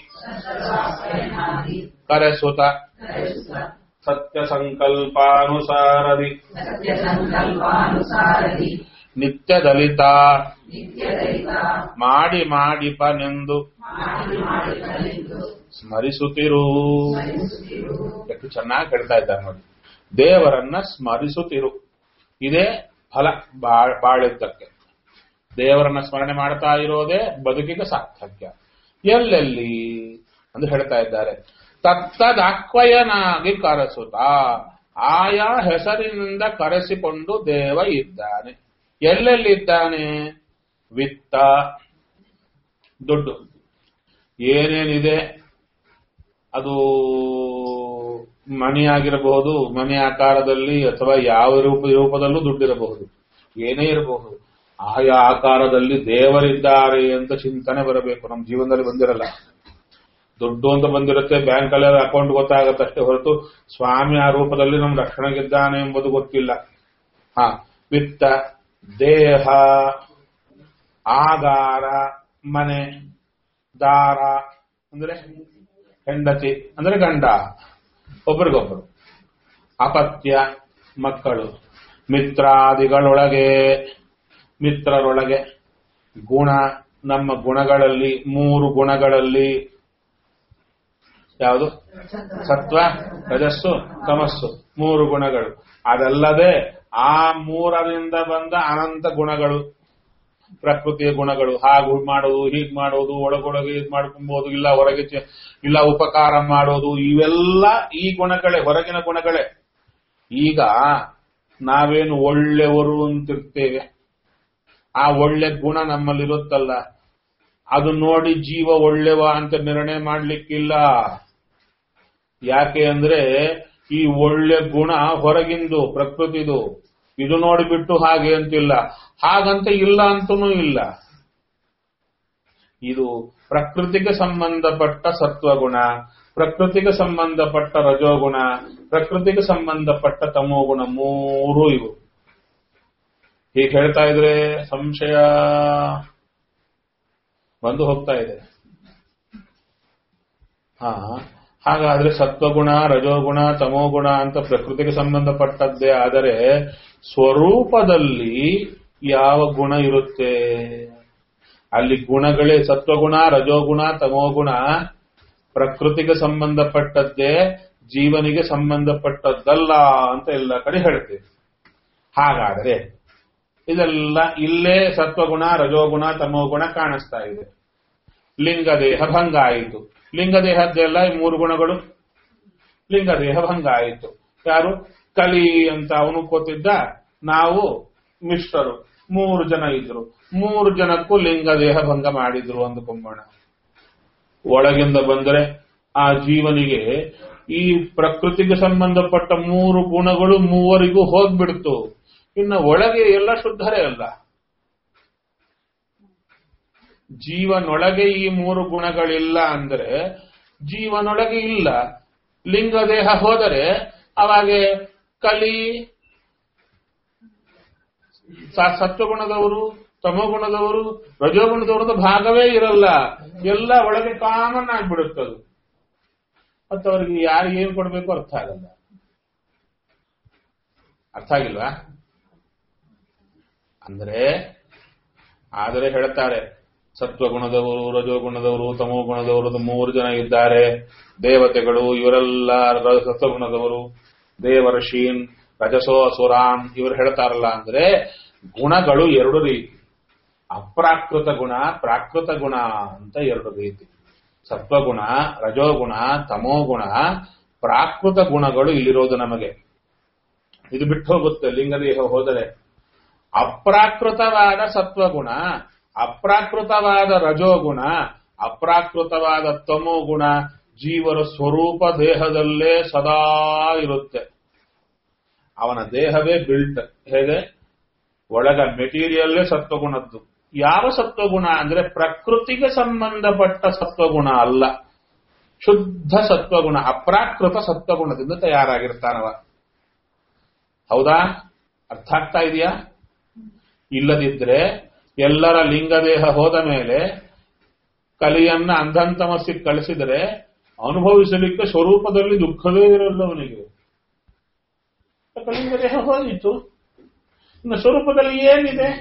ಕರೆಸುತ ಸತ್ಯ ಸಂಕಲ್ಪಾನುಸಾರದಿ ಸಂಕಲ್ಪಾನುಸಾರದಿ ನಿತ್ಯ ದಲಿತ ನಿತ್ಯದೈತ ಮಾಡಿ ಮಾಡಿಪನೆಂದು ಮಾಡಿ ಮಾಡಿ ಕಲಿತು ಸ್ಮರಿಸುತ್ತಿರು ಸ್ಮರಿಸುತ್ತಿರು ಎಷ್ಟು ಚೆನ್ನಾಗಿ ಹೇಳ್ತಾ ಇದ್ದಾರೆ ನೋಡಿ ದೇವರನ್ನ ಸ್ಮರಿಸುತ್ತಿರು ಇದೇ ಫಲ ಬಾ- ಬಾಳಿದ್ದಕ್ಕೆ ದೇವರನ್ನ ಸ್ಮರಣೆ ಮಾಡ್ತಾ ಇರೋದೇ ಬದುಕಿಗೆ ಸಾರ್ಥಕ್ಯ ಎಲ್ಲೆಲ್ಲಿ ಅಂತ ಹೇಳ್ತಾ ಇದ್ದಾರೆ ತತ್ತದಾಕ್ವಯನಾಗಿ ಕರೆಸುತ್ತಾ ಆಯಾ ಹೆಸರಿನಿಂದ ಕರೆಸಿಕೊಂಡು ದೇವ ಇದ್ದಾನೆ ಎಲ್ಲೆಲ್ಲಿದ್ದಾನೆ ವಿತ್ತ ದುಡ್ಡು ಏನೇನಿದೆ ಅದು ಮಣಿ ಆಗಿರಬಹುದು ಮಣಿ ಆಕಾರದಲ್ಲಿ ಅಥವಾ ಯಾವ ರೂಪ ರೂಪದಲ್ಲೂ ದುಡ್ಡಿರಬಹುದು ಏನೇ ಇರಬಹುದು ಆಯಾ ಆಕಾರದಲ್ಲಿ ದೇವರಿದ್ದಾರೆ ಅಂತ ಚಿಂತನೆ ಬರಬೇಕು ನಮ್ಮ ಜೀವನದಲ್ಲಿ ಬಂದಿರಲ್ಲ ದುಡ್ಡು ಅಂತ ಬಂದಿರುತ್ತೆ ಬ್ಯಾಂಕ್ ಅಲ್ಲಿ ಅಕೌಂಟ್ ಗೊತ್ತಾಗತ್ತೆ ಅಷ್ಟೇ ಹೊರತು ಸ್ವಾಮಿ ಆ ರೂಪದಲ್ಲಿ ನಮ್ಮ ರಕ್ಷಣೆಗಿದ್ದಾನೆ ಎಂಬುದು ಗೊತ್ತಿಲ್ಲ ಹಾ ವಿತ್ತ ದೇಹ ಆಗಾರ ಮನೆ ದಾರ ಅಂದ್ರೆ ಹೆಂಡತಿ ಅಂದ್ರೆ ಗಂಡ ಒಬ್ರಿಗೊಬ್ರು ಅಪತ್ಯ ಮಕ್ಕಳು ಮಿತ್ರಾದಿಗಳೊಳಗೆ ಮಿತ್ರರೊಳಗೆ ಗುಣ ನಮ್ಮ ಗುಣಗಳಲ್ಲಿ ಮೂರು ಗುಣಗಳಲ್ಲಿ ಯಾವುದು ಸತ್ವ ರಜಸ್ಸು ತಮಸ್ಸು ಮೂರು ಗುಣಗಳು ಅದಲ್ಲದೆ ಆ ಮೂರರಿಂದ ಬಂದ ಅನಂತ ಗುಣಗಳು ಪ್ರಕೃತಿಯ ಗುಣಗಳು ಹಾಗು ಮಾಡೋದು ಹೀಗ್ ಮಾಡೋದು ಒಳಗೊಳಗೆ ಇದು ಮಾಡ್ಕೊಬಹುದು ಇಲ್ಲ ಹೊರಗೆ ಚೆ- ಇಲ್ಲ ಉಪಕಾರ ಮಾಡೋದು ಇವೆಲ್ಲ ಈ ಗುಣಗಳೇ ಹೊರಗಿನ ಗುಣಗಳೇ ಈಗ ನಾವೇನು ಒಳ್ಳೆಯವರು ಅಂತಿರ್ತೇವೆ ಆ ಒಳ್ಳೆ ಗುಣ ನಮ್ಮಲ್ಲಿರುತ್ತಲ್ಲ ಅದು ನೋಡಿ ಜೀವ ಒಳ್ಳೆವ ಅಂತ ನಿರ್ಣಯ ಮಾಡ್ಲಿಕ್ಕಿಲ್ಲ ಯಾಕೆ ಅಂದ್ರೆ ಈ ಒಳ್ಳೆ ಗುಣ ಹೊರಗಿಂದು ಪ್ರಕೃತಿದು ಇದು ನೋಡಿಬಿಟ್ಟು ಹಾಗೆ ಅಂತಿಲ್ಲ ಹಾಗಂತ ಇಲ್ಲ ಅಂತನೂ ಇಲ್ಲ ಇದು ಪ್ರಕೃತಿಗೆ ಸಂಬಂಧಪಟ್ಟ ಸತ್ವಗುಣ ಪ್ರಕೃತಿಗೆ ಸಂಬಂಧಪಟ್ಟ ರಜೋಗುಣ ಪ್ರಕೃತಿಗೆ ಸಂಬಂಧಪಟ್ಟ ತಮೋಗುಣ ಮೂರು ಇವು ಹೀಗೆ ಹೇಳ್ತಾ ಇದ್ರೆ ಸಂಶಯ ಬಂದು ಹೋಗ್ತಾ ಇದೆ ಹಾ ಹಾಗಾದ್ರೆ ಸತ್ವಗುಣ ರಜೋಗುಣ ತಮೋಗುಣ ಅಂತ ಪ್ರಕೃತಿಗೆ ಸಂಬಂಧಪಟ್ಟದ್ದೇ ಆದರೆ ಸ್ವರೂಪದಲ್ಲಿ ಯಾವ ಗುಣ ಇರುತ್ತೆ ಅಲ್ಲಿ ಗುಣಗಳೇ ಸತ್ವಗುಣ ರಜೋಗುಣ ತಮೋಗುಣ ಪ್ರಕೃತಿಗೆ ಸಂಬಂಧಪಟ್ಟದ್ದೇ ಜೀವನಿಗೆ ಸಂಬಂಧಪಟ್ಟದ್ದಲ್ಲ ಅಂತ ಎಲ್ಲ ಕಡೆ ಹೇಳ್ತೇವೆ ಹಾಗಾದರೆ ಇದೆಲ್ಲ ಇಲ್ಲೇ ಸತ್ವಗುಣ ರಜೋಗುಣ ತಮೋಗುಣ ಕಾಣಿಸ್ತಾ ಇದೆ ಲಿಂಗದೇಹ ಭಂಗ ಆಯಿತು ಲಿಂಗದೇಹದ್ದೆಲ್ಲ ಈ ಮೂರು ಗುಣಗಳು ಲಿಂಗದೇಹ ಭಂಗ ಆಯಿತು ಯಾರು ಕಲಿ ಅಂತ ಅವನು ಕೂತಿದ್ದ ನಾವು ಮಿಶ್ರರು ಮೂರು ಜನ ಇದ್ರು ಮೂರು ಜನಕ್ಕೂ ಲಿಂಗದೇಹ ಭಂಗ ಮಾಡಿದ್ರು ಅಂದುಕೊಂಬೋಣ ಒಳಗಿಂದ ಬಂದರೆ ಆ ಜೀವನಿಗೆ ಈ ಪ್ರಕೃತಿಗೆ ಸಂಬಂಧಪಟ್ಟ ಮೂರು ಗುಣಗಳು ಮೂವರಿಗೂ ಹೋಗ್ಬಿಡ್ತು ಇನ್ನು ಒಳಗೆ ಎಲ್ಲ ಶುದ್ಧರೇ ಅಲ್ಲ ಜೀವನೊಳಗೆ ಈ ಮೂರು ಗುಣಗಳಿಲ್ಲ ಅಂದ್ರೆ ಜೀವನೊಳಗೆ ಇಲ್ಲ ಲಿಂಗದೇಹ ಹೋದರೆ ಅವಾಗೆ ಕಲಿ ಸ- ಸತ್ವಗುಣದವರು ತಮೋಗುಣದವರು ರಜೋಗುಣದವ್ರದ್ದು ಭಾಗವೇ ಇರಲ್ಲ ಎಲ್ಲ ಒಳಗೆ ಕಾಮನ್ ಆಗ್ಬಿಡುತ್ತದು ಮತ್ತು ಅವರಿಗೆ ಯಾರು ಏನ್ ಕೊಡ್ಬೇಕು ಅರ್ಥ ಆಗಲ್ಲ ಅರ್ಥ ಆಗಿಲ್ವಾ ಅಂದ್ರೆ ಆದರೆ ಹೇಳ್ತಾರೆ ಸತ್ವಗುಣದವರು ರಜೋಗುಣದವರು ತಮೋಗುಣದವರು ಅಂತ ಮೂರು ಜನ ಇದ್ದಾರೆ ದೇವತೆಗಳು ಇವರೆಲ್ಲ ರ- ಸತ್ವಗುಣದವರು ದೇವರ್ಷೀನ್ ರಜಸೋ ಅಸುರಾನ್ ಇವರು ಹೇಳ್ತಾರಲ್ಲ ಅಂದ್ರೆ ಗುಣಗಳು ಎರಡು ರೀತಿ ಅಪ್ರಾಕೃತ ಗುಣ ಪ್ರಾಕೃತ ಗುಣ ಅಂತ ಎರಡು ರೀತಿ ಸತ್ವಗುಣ ರಜೋಗುಣ ತಮೋಗುಣ ಪ್ರಾಕೃತ ಗುಣಗಳು ಇಲ್ಲಿರೋದು ನಮಗೆ ಇದು ಬಿಟ್ಟು ಹೋಗುತ್ತೆ ಲಿಂಗದೇಹ ಹೋದರೆ ಅಪ್ರಾಕೃತವಾದ ಸತ್ವಗುಣ ಅಪ್ರಾಕೃತವಾದ ರಜೋಗುಣ ಅಪ್ರಾಕೃತವಾದ ತಮೋಗುಣ ಜೀವರ ಸ್ವರೂಪ ದೇಹದಲ್ಲೇ ಸದಾ ಇರುತ್ತೆ ಅವನ ದೇಹವೇ ಬಿಲ್ಟ್ ಹೇಗೆ ಒಳಗ ಮೆಟೀರಿಯಲ್ಲೇ ಸತ್ವಗುಣದ್ದು ಯಾವ ಸತ್ವಗುಣ ಅಂದ್ರೆ ಪ್ರಕೃತಿಗೆ ಸಂಬಂಧಪಟ್ಟ ಸತ್ವಗುಣ ಅಲ್ಲ ಶುದ್ಧ ಸತ್ವಗುಣ ಅಪ್ರಾಕೃತ ಸತ್ವಗುಣದಿಂದ ತಯಾರಾಗಿರ್ತಾನವ ಹೌದಾ ಅರ್ಥ ಆಗ್ತಾ ಇದೆಯಾ ಇಲ್ಲದಿದ್ರೆ ಎಲ್ಲರ ಲಿಂಗದೇಹ ಹೋದ ಮೇಲೆ ಕಲಿಯನ್ನ ಅಂಧಂತಮಸ್ಸಿಗೆ ಕಳಿಸಿದರೆ ಅನುಭವಿಸಲಿಕ್ಕೆ ಸ್ವರೂಪದಲ್ಲಿ ದುಃಖವೇ ಇರಲ್ಲ ಅವನಿಗೆ ಯಾಕೆ ಲಿಂಗದೇಹ ಹೋಗಿತ್ತು ಇನ್ನು ಸ್ವರೂಪದಲ್ಲಿ ಏನಿದೆ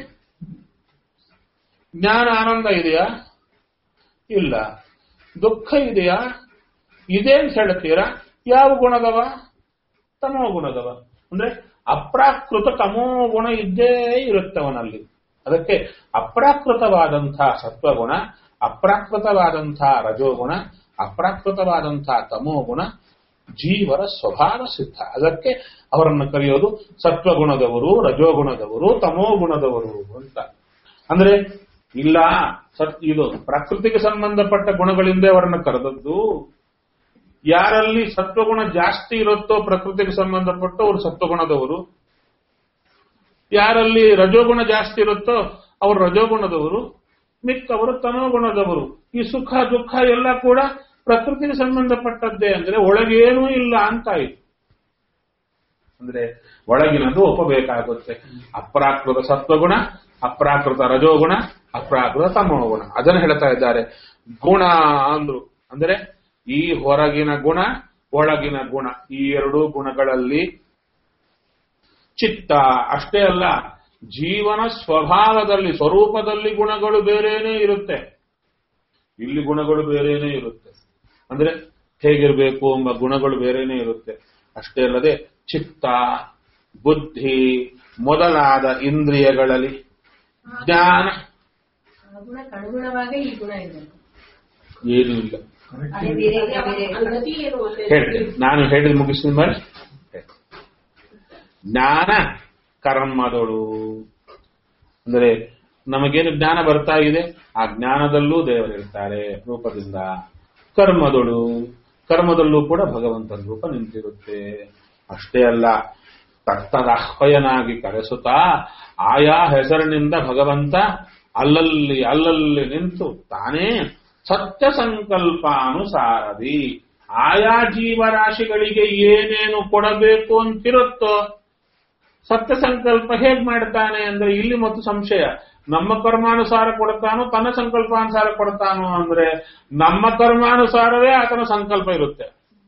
ಜ್ಞಾನ ಆನಂದ ಇದೆಯಾ ಇಲ್ಲ ದುಃಖ ಇದೆಯಾ ಇದೆ ಅಂತ ಹೇಳ್ತೀರಾ ಯಾವ ಗುಣದವ ತಮೋ ಗುಣದವ ಅಂದ್ರೆ ಅಪ್ರಾಕೃತ ತಮೋ ಗುಣ ಇದ್ದೇ ಇರುತ್ತೆ ಅವನಲ್ಲಿ ಅದಕ್ಕೆ ಅಪ್ರಾಕೃತವಾದಂತಹ ಸತ್ವಗುಣ ಅಪ್ರಾಕೃತವಾದಂತಹ ರಜೋಗುಣ ಅಪ್ರಾಕೃತವಾದಂತಹ ತಮೋಗುಣ ಜೀವರ ಸ್ವಭಾವ ಸಿದ್ಧ ಅದಕ್ಕೆ ಅವರನ್ನು ಕರೆಯೋದು ಸತ್ವಗುಣದವರು ರಜೋಗುಣದವರು ತಮೋಗುಣದವರು ಅಂತ ಅಂದ್ರೆ ಇಲ್ಲ ಸತ್ ಇದು ಪ್ರಕೃತಿಗೆ ಸಂಬಂಧಪಟ್ಟ ಗುಣಗಳಿಂದ ಅವರನ್ನು ಕರೆದದ್ದು ಯಾರಲ್ಲಿ ಸತ್ವಗುಣ ಜಾಸ್ತಿ ಇರುತ್ತೋ ಪ್ರಕೃತಿಗೆ ಸಂಬಂಧಪಟ್ಟ ಅವರು ಸತ್ವಗುಣದವರು ಯಾರಲ್ಲಿ ರಜೋಗುಣ ಜಾಸ್ತಿ ಇರುತ್ತೋ ಅವರು ರಜೋಗುಣದವರು ಮಿಕ್ಕವರು ತಮೋಗುಣದವರು ಈ ಸುಖ ದುಃಖ ಎಲ್ಲ ಕೂಡ ಪ್ರಕೃತಿಗೆ ಸಂಬಂಧಪಟ್ಟದ್ದೇ ಅಂದ್ರೆ ಒಳಗೇನೂ ಇಲ್ಲ ಅಂತಾಯಿತು ಅಂದ್ರೆ ಒಳಗಿನದು ಒಪ್ಪಬೇಕಾಗುತ್ತೆ ಅಪ್ರಾಕೃತ ಸತ್ವಗುಣ ಅಪ್ರಾಕೃತ ರಜೋಗುಣ ಅಪ್ರಾಕೃತ ತಮೋಗುಣ ಅದನ್ನು ಹೇಳ್ತಾ ಇದ್ದಾರೆ ಗುಣ ಅಂದ್ರು ಅಂದ್ರೆ ಈ ಹೊರಗಿನ ಗುಣ ಒಳಗಿನ ಗುಣ ಈ ಎರಡೂ ಗುಣಗಳಲ್ಲಿ ಚಿತ್ತ ಅಷ್ಟೇ ಅಲ್ಲ ಜೀವನ ಸ್ವಭಾವದಲ್ಲಿ ಸ್ವರೂಪದಲ್ಲಿ ಗುಣಗಳು ಬೇರೆನೇ ಇರುತ್ತೆ ಇಲ್ಲಿ ಗುಣಗಳು ಬೇರೆನೇ ಇರುತ್ತೆ ಅಂದ್ರೆ ಹೇಗಿರಬೇಕು ಎಂಬ ಗುಣಗಳು ಬೇರೆನೇ ಇರುತ್ತೆ ಅಷ್ಟೇ ಅಲ್ಲದೆ ಚಿತ್ತ ಬುದ್ಧಿ ಮೊದಲಾದ ಇಂದ್ರಿಯಗಳಲ್ಲಿ ಜ್ಞಾನ ಆ ಗುಣಕ್ಕೆ ಅನುಗುಣವಾಗಿ ಈ ಗುಣ ಇರಬೇಕು ಏನೂ ಇಲ್ಲ ಅದೇ ಬೇರೆ ಬೇರೆ ಗತಿ ಏನು ಅಂತ ಹೇಳ್ತೀನಿ ನಾನು ಹೇಳಿದ ಮುಗಿಸಿದ ಮೇಲೆ ಜ್ಞಾನ ಕರ್ಮದಳು ಅಂದರೆ ನಮಗೇನು ಜ್ಞಾನ ಬರ್ತಾ ಇದೆ ಆ ಜ್ಞಾನದಲ್ಲೂ ದೇವರಿರ್ತಾರೆ ರೂಪದಿಂದ ಕರ್ಮದಳು ಕರ್ಮದಲ್ಲೂ ಕೂಡ ಭಗವಂತನ ರೂಪ ನಿಂತಿರುತ್ತೆ ಅಷ್ಟೇ ಅಲ್ಲ ತತ್ತದಾಹ್ವಯನಾಗಿ ಕರೆಸುತ್ತಾ ಆಯಾ ಹೆಸರಿನಿಂದ ಭಗವಂತ ಅಲ್ಲಲ್ಲಿ ಅಲ್ಲಲ್ಲಿ ನಿಂತು ತಾನೇ ಸತ್ಯ ಸಂಕಲ್ಪಾನುಸಾರದಿ ಆಯಾ ಜೀವರಾಶಿಗಳಿಗೆ ಏನೇನು ಕೊಡಬೇಕು ಅಂತಿರುತ್ತೋ ಸತ್ಯ ಸಂಕಲ್ಪ ಹೇಗ್ ಮಾಡ್ತಾನೆ ಅಂದ್ರೆ ಇಲ್ಲಿ ಮತ್ತು ಸಂಶಯ ನಮ್ಮ ಕರ್ಮಾನುಸಾರ ಕೊಡ್ತಾನೋ ತನ್ನ ಸಂಕಲ್ಪಾನುಸಾರ ಕೊಡ್ತಾನೋ ಅಂದ್ರೆ ನಮ್ಮ ಕರ್ಮಾನುಸಾರವೇ ಆತನ ಸಂಕಲ್ಪ ಇರುತ್ತೆ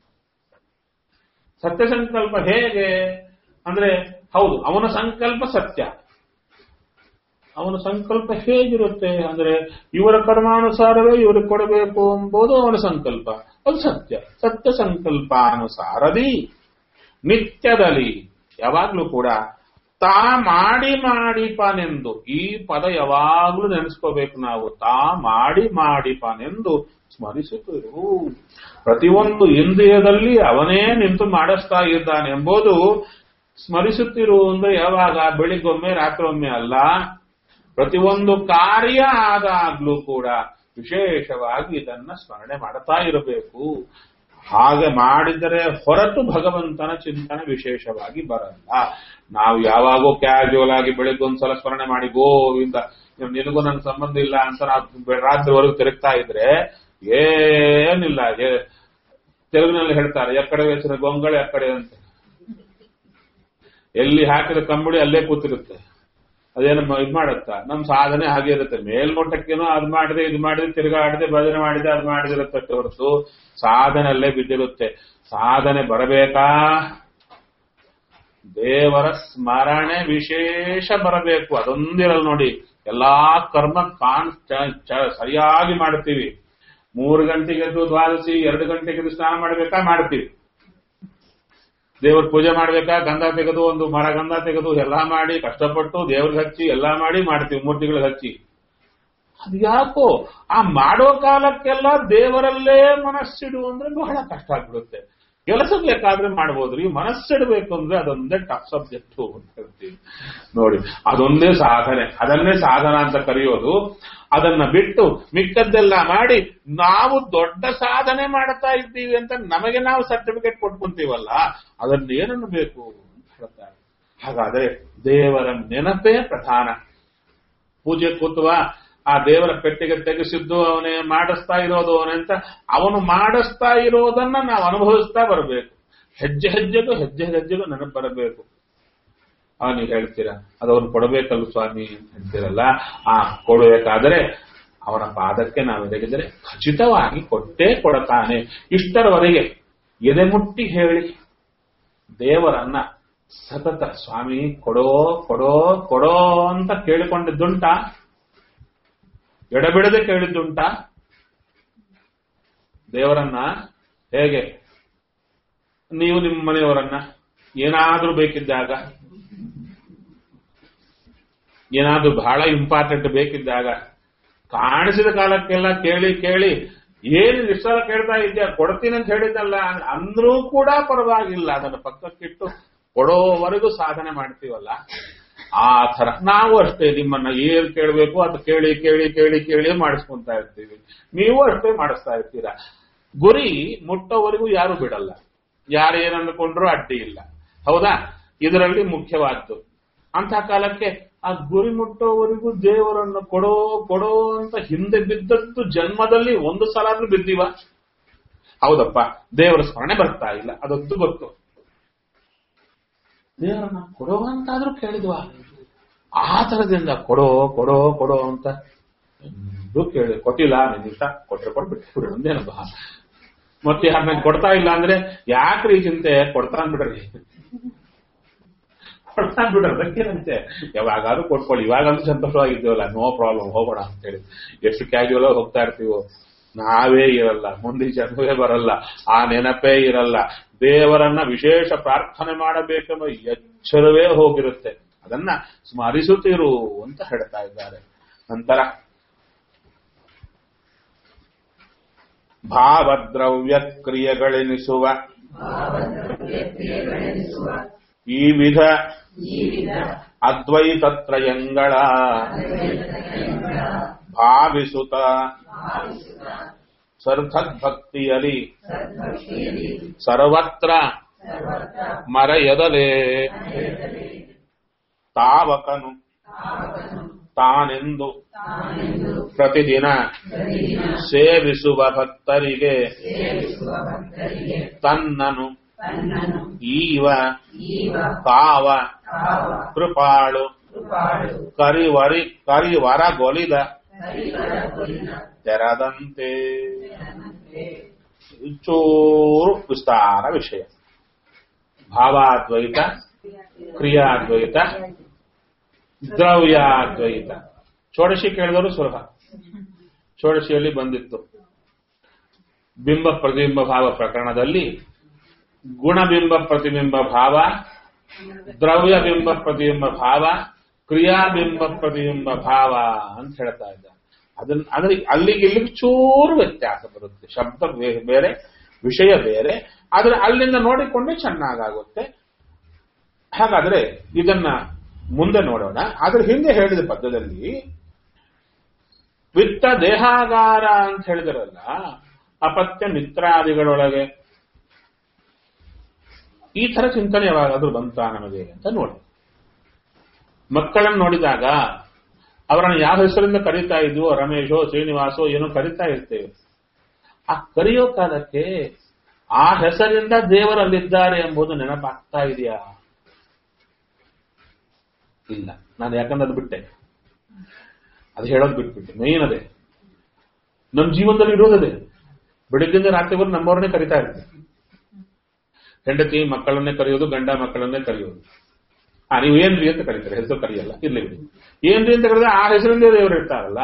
ಸತ್ಯ ಸಂಕಲ್ಪ ಹೇಗೆ ಅಂದ್ರೆ ಹೌದು ಅವನ ಸಂಕಲ್ಪ ಸತ್ಯ ಅವನ ಸಂಕಲ್ಪ ಹೇಗಿರುತ್ತೆ ಅಂದ್ರೆ ಇವರ ಕರ್ಮಾನುಸಾರವೇ ಇವ್ರಿಗೆ ಕೊಡಬೇಕು ಎಂಬುದು ಅವನ ಸಂಕಲ್ಪ ಅದು ಸತ್ಯ ಸತ್ಯ ಸಂಕಲ್ಪಾನುಸಾರದಿ ನಿತ್ಯದಲ್ಲಿ ಯಾವಾಗ್ಲೂ ಕೂಡ ತಾ ಮಾಡಿ ಮಾಡಿಪನೆಂದು ಈ ಪದ ಯಾವಾಗ್ಲೂ ನೆನೆಸ್ಕೋಬೇಕು ನಾವು ತಾ ಮಾಡಿ ಮಾಡಿಪನೆಂದು ಸ್ಮರಿಸುತ್ತಿರು ಪ್ರತಿಯೊಂದು ಇಂದ್ರಿಯದಲ್ಲಿ ಅವನೇ ನಿಂತು ಮಾಡಿಸ್ತಾ ಇದ್ದಾನೆ ಎಂಬುದು ಸ್ಮರಿಸುತ್ತಿರು ಅಂದ್ರೆ ಯಾವಾಗ ಬೆಳಿಗ್ಗೊಮ್ಮೆ ರಾತ್ರಿಗೊಮ್ಮೆ ಅಲ್ಲ ಪ್ರತಿಯೊಂದು ಕಾರ್ಯ ಆದಾಗ್ಲೂ ಕೂಡ ವಿಶೇಷವಾಗಿ ಇದನ್ನ ಸ್ಮರಣೆ ಮಾಡ್ತಾ ಇರಬೇಕು ಹಾಗೆ ಮಾಡಿದರೆ ಹೊರತು ಭಗವಂತನ ಚಿಂತನೆ ವಿಶೇಷವಾಗಿ ಬರಲ್ಲ ನಾವು ಯಾವಾಗೋ ಕ್ಯಾಜುವಲ್ ಆಗಿ ಬೆಳಿಗ್ಗೆ ಒಂದ್ಸಲ ಸ್ಮರಣೆ ಮಾಡಿ ಗೋವಿಂದ ನಿನಗೂ ನನ್ ಸಂಬಂಧ ಇಲ್ಲ ಅಂತ ನಾವು ರಾತ್ರಿವರೆಗೂ ತಿರುಗ್ತಾ ಇದ್ರೆ ಏನಿಲ್ಲ ಏ- ತೆಲುಗಿನಲ್ಲಿ ಹೇಳ್ತಾರೆ ಎಕ್ಕಡೆ ವೇಸಿನ ಗೊಂಗಳೆ ಎಕ್ಕಡೆ ಅಂತ ಎಲ್ಲಿ ಹಾಕಿದ ಕಂಬಳಿ ಅಲ್ಲೇ ಕೂತಿರುತ್ತೆ ಅದೇನು ಮ- ಇದ್ ಮಾಡತ್ತ ನಮ್ ಸಾಧನೆ ಹಾಗೆ ಇರುತ್ತೆ ಮೇಲ್ನೋಟಕ್ಕೇನೋ ಅದ್ ಮಾಡಿದೆ ಇದು ಮಾಡಿದೆ ತಿರುಗಾಡಿದೆ ಭಜನೆ ಮಾಡಿದೆ ಅದು ಮಾಡಿದಿರುತ್ತೆ ಹೊರತು ಸಾಧನೆ ಅಲ್ಲೇ ಬಿದ್ದಿರುತ್ತೆ ಸಾಧನೆ ಬರಬೇಕಾ ದೇವರ ಸ್ಮರಣೆ ವಿಶೇಷ ಬರಬೇಕು ಅದೊಂದಿರಲ್ಲ ನೋಡಿ ಎಲ್ಲಾ ಕರ್ಮ ಕಾನ್ ಚ- ಚ- ಸರಿಯಾಗಿ ಮಾಡ್ತೀವಿ ಮೂರು ಗಂಟೆಗೆ ಎದ್ದು ದ್ವಾದಶಿ ಎರಡು ಗಂಟೆಗೆ ಎದ್ದು ಸ್ನಾನ ಮಾಡ್ಬೇಕಾ ಮಾಡ್ತೀವಿ ದೇವ್ರ ಪೂಜೆ ಮಾಡ್ಬೇಕಾ ಗಂಧ ತೆಗೆದು ಒಂದು ಮರ ಗಂಧ ತೆಗೆದು ಎಲ್ಲಾ ಮಾಡಿ ಕಷ್ಟಪಟ್ಟು ದೇವ್ರಿಗೆ ಹಚ್ಚಿ ಎಲ್ಲಾ ಮಾಡಿ ಮಾಡ್ತೀವಿ ಮೂರ್ತಿಗಳಿಗೆ ಹಚ್ಚಿ ಅದು ಯಾಕೋ ಆ ಮಾಡೋ ಕಾಲಕ್ಕೆಲ್ಲ ದೇವರಲ್ಲೇ ಮನಸ್ಸಿಡು ಅಂದ್ರೆ ಬಹಳ ಕಷ್ಟ ಆಗ್ಬಿಡುತ್ತೆ ಕೆಲಸ ಬೇಕಾದ್ರೆ ಮಾಡ್ಬೋದ್ರಿ ಮನಸ್ಸಿಡಬೇಕು ಅಂದ್ರೆ ಅದೊಂದೇ ಟಫ್ ಸಬ್ಜೆಕ್ಟ್ ಅಂತ ಹೇಳ್ತೀವಿ ನೋಡಿ ಅದೊಂದೇ ಸಾಧನೆ ಅದನ್ನೇ ಸಾಧನ ಅಂತ ಕರೆಯೋದು ಅದನ್ನ ಬಿಟ್ಟು ಮಿಕ್ಕದ್ದೆಲ್ಲ ಮಾಡಿ ನಾವು ದೊಡ್ಡ ಸಾಧನೆ ಮಾಡ್ತಾ ಇದ್ದೀವಿ ಅಂತ ನಮಗೆ ನಾವು ಸರ್ಟಿಫಿಕೇಟ್ ಕೊಟ್ಕೊಂತೀವಲ್ಲ ಅದನ್ನೇನನ್ನು ಬೇಕು ಅಂತ ಹೇಳ್ತಾರೆ ಹಾಗಾದ್ರೆ ದೇವರ ನೆನಪೇ ಪ್ರಧಾನ ಪೂಜೆ ಕೂತುವ ಆ ದೇವರ ಪೆಟ್ಟಿಗೆ ತೆಗೆಸಿದ್ದು ಅವನೇ ಮಾಡಿಸ್ತಾ ಇರೋದು ಅವನೇ ಅಂತ ಅವನು ಮಾಡಿಸ್ತಾ ಇರೋದನ್ನ ನಾವು ಅನುಭವಿಸ್ತಾ ಬರಬೇಕು ಹೆಜ್ಜೆ ಹೆಜ್ಜೆಗೂ ಹೆಜ್ಜೆ ಹೆಜ್ಜೆಗೂ ನೆನಪು ಬರಬೇಕು ಆ ನೀವು ಹೇಳ್ತೀರಾ ಅದು ಅವನು ಕೊಡಬೇಕಲ್ಲ ಸ್ವಾಮಿ ಅಂತ ಹೇಳ್ತೀರಲ್ಲ ಆ ಕೊಡಬೇಕಾದರೆ ಅವನ ಪಾದಕ್ಕೆ ನಾವು ಎದಗಿದರೆ ಖಚಿತವಾಗಿ ಕೊಟ್ಟೇ ಕೊಡತಾನೆ ಇಷ್ಟರವರೆಗೆ ಎದೆ ಮುಟ್ಟಿ ಹೇಳಿ ದೇವರನ್ನ ಸತತ ಸ್ವಾಮಿ ಕೊಡೋ ಕೊಡೋ ಕೊಡೋ ಅಂತ ಕೇಳಿಕೊಂಡಿದ್ದುಂಟ ಎಡಬಿಡದೆ ಕೇಳಿದ್ದುಂಟ ದೇವರನ್ನ ಹೇಗೆ ನೀವು ನಿಮ್ಮ ಮನೆಯವರನ್ನ ಏನಾದ್ರೂ ಬೇಕಿದ್ದಾಗ ಏನಾದ್ರೂ ಬಹಳ ಇಂಪಾರ್ಟೆಂಟ್ ಬೇಕಿದ್ದಾಗ ಕಾಣಿಸಿದ ಕಾಲಕ್ಕೆಲ್ಲ ಕೇಳಿ ಕೇಳಿ ಏನು ಇಷ್ಟೆಲ್ಲ ಕೇಳ್ತಾ ಇದ್ಯಾ ಕೊಡ್ತೀನಿ ಅಂತ ಹೇಳಿದ್ದಲ್ಲ ಅಂದ್ರೂ ಕೂಡ ಪರವಾಗಿಲ್ಲ ಅದನ್ನ ಪಕ್ಕಕ್ಕಿಟ್ಟು ಕೊಡೋವರೆಗೂ ಸಾಧನೆ ಮಾಡ್ತೀವಲ್ಲ ಆ ತರ ನಾವು ಅಷ್ಟೇ ನಿಮ್ಮನ್ನ ಏನ್ ಕೇಳಬೇಕು ಅದು ಕೇಳಿ ಕೇಳಿ ಕೇಳಿ ಕೇಳಿ ಮಾಡಿಸ್ಕೊಂತಾ ಇರ್ತೀವಿ ನೀವು ಅಷ್ಟೇ ಮಾಡಿಸ್ತಾ ಇರ್ತೀರಾ ಗುರಿ ಮುಟ್ಟೋವರೆಗೂ ಯಾರು ಬಿಡಲ್ಲ ಯಾರು ಏನ್ ಅಂದ್ಕೊಂಡ್ರು ಅಡ್ಡಿ ಇಲ್ಲ ಹೌದಾ ಇದರಲ್ಲಿ ಮುಖ್ಯವಾದ್ದು ಅಂತ ಕಾಲಕ್ಕೆ ಆ ಗುರಿ ಮುಟ್ಟೋವರೆಗೂ ದೇವರನ್ನು ಕೊಡೋ ಕೊಡೋ ಅಂತ ಹಿಂದೆ ಬಿದ್ದದ್ದು ಜನ್ಮದಲ್ಲಿ ಒಂದು ಸಲ ಆದ್ರೂ ಬಿದ್ದೀವ ಹೌದಪ್ಪ ದೇವರ ಸ್ಮರಣೆ ಬರ್ತಾ ಇಲ್ಲ ಅದೊಂದು ಗೊತ್ತು ದೇವರನ್ನ ಕೊಡೋ ಅಂತಾದ್ರೂ ಕೇಳಿದ್ವಾ ಆ ತರದಿಂದ ಕೊಡೋ ಕೊಡೋ ಕೊಡೋ ಅಂತ ಎಂದು ಕೇಳಿ ಕೊಟ್ಟಿಲ್ಲ ನಿನ್ನ ಇಷ್ಟ ಕೊಟ್ರೆ ಕೊಟ್ಬಿಟ್ಟು ಬಿಡು ಒಂದೇನಪ್ಪ ಮತ್ತೆ ಯಾರನ್ನ ಕೊಡ್ತಾ ಇಲ್ಲ ಅಂದ್ರೆ ಯಾಕ್ರಿ ಈ ಚಿಂತೆ ಕೊಡ್ತಾ ಅಂದ್ಬಿಡ್ರಿ ಕೊಡ್ತಾನ್ಬಿಟ್ರೆ ಅದಕ್ಕೇನಂತೆ ಯಾವಾಗಾದ್ರೂ ಕೊಟ್ಕೊಳ್ಳಿ ಇವಾಗಂತೂ ಸಂತೋಷವಾಗಿದ್ದೀವಲ್ಲ ನೋ ಪ್ರಾಬ್ಲಮ್ ಹೋಗೋಣ ಅಂತೇಳಿ ಎಷ್ಟು ಕ್ಯಾಜುವಲ್ ಆಗಿ ಹೋಗ್ತಾ ಇರ್ತೀವೋ ನಾವೇ ಇರಲ್ಲ ಮುಂದಿನ ಜನ್ಮವೇ ಬರಲ್ಲ ಆ ನೆನಪೇ ಇರಲ್ಲ ದೇವರನ್ನ ವಿಶೇಷ ಪ್ರಾರ್ಥನೆ ಮಾಡಬೇಕೆಂಬ ಎಚ್ಚರವೇ ಹೋಗಿರುತ್ತೆ ಅದನ್ನ ಸ್ಮರಿಸುತ್ತಿರು ಅಂತ ಹೇಳ್ತಾ ಇದ್ದಾರೆ ನಂತರ ಭಾವದ್ರವ್ಯ ಕ್ರಿಯೆಗಳೆನಿಸುವ ಕ್ರಿಯೆಗಳೆನಿಸುವ ಈ ವಿಧ ಈ ವಿಧ ಅದ್ವೈತತ್ರಯಂಗಳ ಅದ್ವೈತಗಳ ಭಾವಿಸುತ್ತ ಭಾವಿಸುತ್ತ ಸರ್ಥದ್ಭಕ್ತಿಯಲಿ ಸದ್ಭಕ್ತಿಯಲ್ಲಿ ಸರ್ವತ್ರ ಸರ್ವತ್ರ ಮರೆಯದಲೇ ಮರೆಯದಲೇ ತಾವಕನು ತಾವಕನು ತಾನೆಂದು ತಾನೆಂದು ಪ್ರತಿದಿನ ಪ್ರತಿದಿನ ಸೇವಿಸುವ ಭಕ್ತರಿಗೆ ಸೇವಿಸುವ ಭಕ್ತರಿಗೆ ತನ್ನನು ತನ್ನನು ಈವ ಈವ ತಾವ ತಾವ ಕೃಪಾಳು ಕೃಪಾಳು ಕರಿವರಿ ಕರಿವರಗೊಲಿದ ಹರಿವರ ಗುರಿನ ತೆರದಂತೆ ತೆರದಂತೆ ಚೂರು ವಿಸ್ತಾರ ವಿಷಯ ಭಾವಾದ್ವೈತ ಕ್ರಿಯಾದ್ವೈತ ದ್ರವ್ಯಾದ್ವೈತ ಷೋಡಶಿ ಕೇಳಿದವರು ಸುಲಭ ಷೋಡಶಿಯಲ್ಲಿ ಬಂದಿತ್ತು ಬಿಂಬ ಪ್ರತಿಬಿಂಬ ಭಾವ ಪ್ರಕರಣದಲ್ಲಿ ಗುಣಬಿಂಬ ಪ್ರತಿಬಿಂಬ ಭಾವ ದ್ರವ್ಯ ಬಿಂಬ ಪ್ರತಿಬಿಂಬ ಭಾವ ಕ್ರಿಯಾಬಿಂಬ ಪ್ರತಿಬಿಂಬ ಭಾವ ಅಂತ ಹೇಳ್ತಾ ಇದ್ದ ಅದನ್ನ ಅಂದ್ರೆ ಅಲ್ಲಿಗೆ ಇಲ್ಲಿಗೆ ಚೂರು ವ್ಯತ್ಯಾಸ ಬರುತ್ತೆ ಶಬ್ದ ಬೇ- ಬೇರೆ ವಿಷಯ ಬೇರೆ ಆದ್ರೆ ಅಲ್ಲಿಂದ ನೋಡಿಕೊಂಡೆ ಚೆನ್ನಾಗಾಗುತ್ತೆ ಹಾಗಾದ್ರೆ ಇದನ್ನ ಮುಂದೆ ನೋಡೋಣ ಆದ್ರೆ ಹಿಂದೆ ಹೇಳಿದ ಪದ್ಯದಲ್ಲಿ ವಿತ್ತ ದೇಹಾಗಾರ ಅಂತ ಹೇಳಿದ್ರಲ್ಲ ಅಪತ್ಯ ಮಿತ್ರಾದಿಗಳೊಳಗೆ ಈ ತರ ಚಿಂತನೆ ಯಾವಾಗಾದ್ರೂ ಬಂತ ನಮಗೆ ಅಂತ ನೋಡಿ ಮಕ್ಕಳನ್ನು ನೋಡಿದಾಗ ಅವರನ್ನು ಯಾವ ಹೆಸರಿಂದ ಕರೀತಾ ಇದ್ವೋ ರಮೇಶೋ ಶ್ರೀನಿವಾಸೋ ಏನೋ ಕರೀತಾ ಇರ್ತೇವೆ ಆ ಕರೆಯೋ ಕಾಲಕ್ಕೆ ಆ ಹೆಸರಿಂದ ದೇವರಲ್ಲಿದ್ದಾರೆ ಎಂಬುದು ನೆನಪಾಗ್ತಾ ಇದೆಯಾ ಇಲ್ಲ ನಾನು ಯಾಕಂದ್ರೆ ಅದು ಬಿಟ್ಟೆ ಅದು ಹೇಳೋದು ಬಿಟ್ಬಿಟ್ಟೆ ಮೇನ್ ಅದೇ ನಮ್ಮ ಜೀವನದಲ್ಲಿ ಇರೋದದೇ ಬೆಳಿಗ್ಗೆಯಿಂದ ರಾತ್ರಿವರೆಗೂ ನಮ್ಮವ್ರನ್ನೇ ಕರಿತಾ ಇರ್ತೀವಿ ಹೆಂಡತಿ ಮಕ್ಕಳನ್ನೇ ಕರೆಯೋದು ಗಂಡ ಮಕ್ಕಳನ್ನೇ ಕರೆಯೋದು ಆ ನೀವು ಏನ್ರಿ ಅಂತ ಕರೀತಾರೆ ಹೆಸರು ಕರೆಯಲ್ಲ ಇರ್ಲಿ ಬಿಡಿ ಏನ್ರಿ ಅಂತ ಕರೆದ್ರೆ ಆ ಹೆಸರಿಂದ ದೇವರು ಇರ್ತಾರಲ್ಲ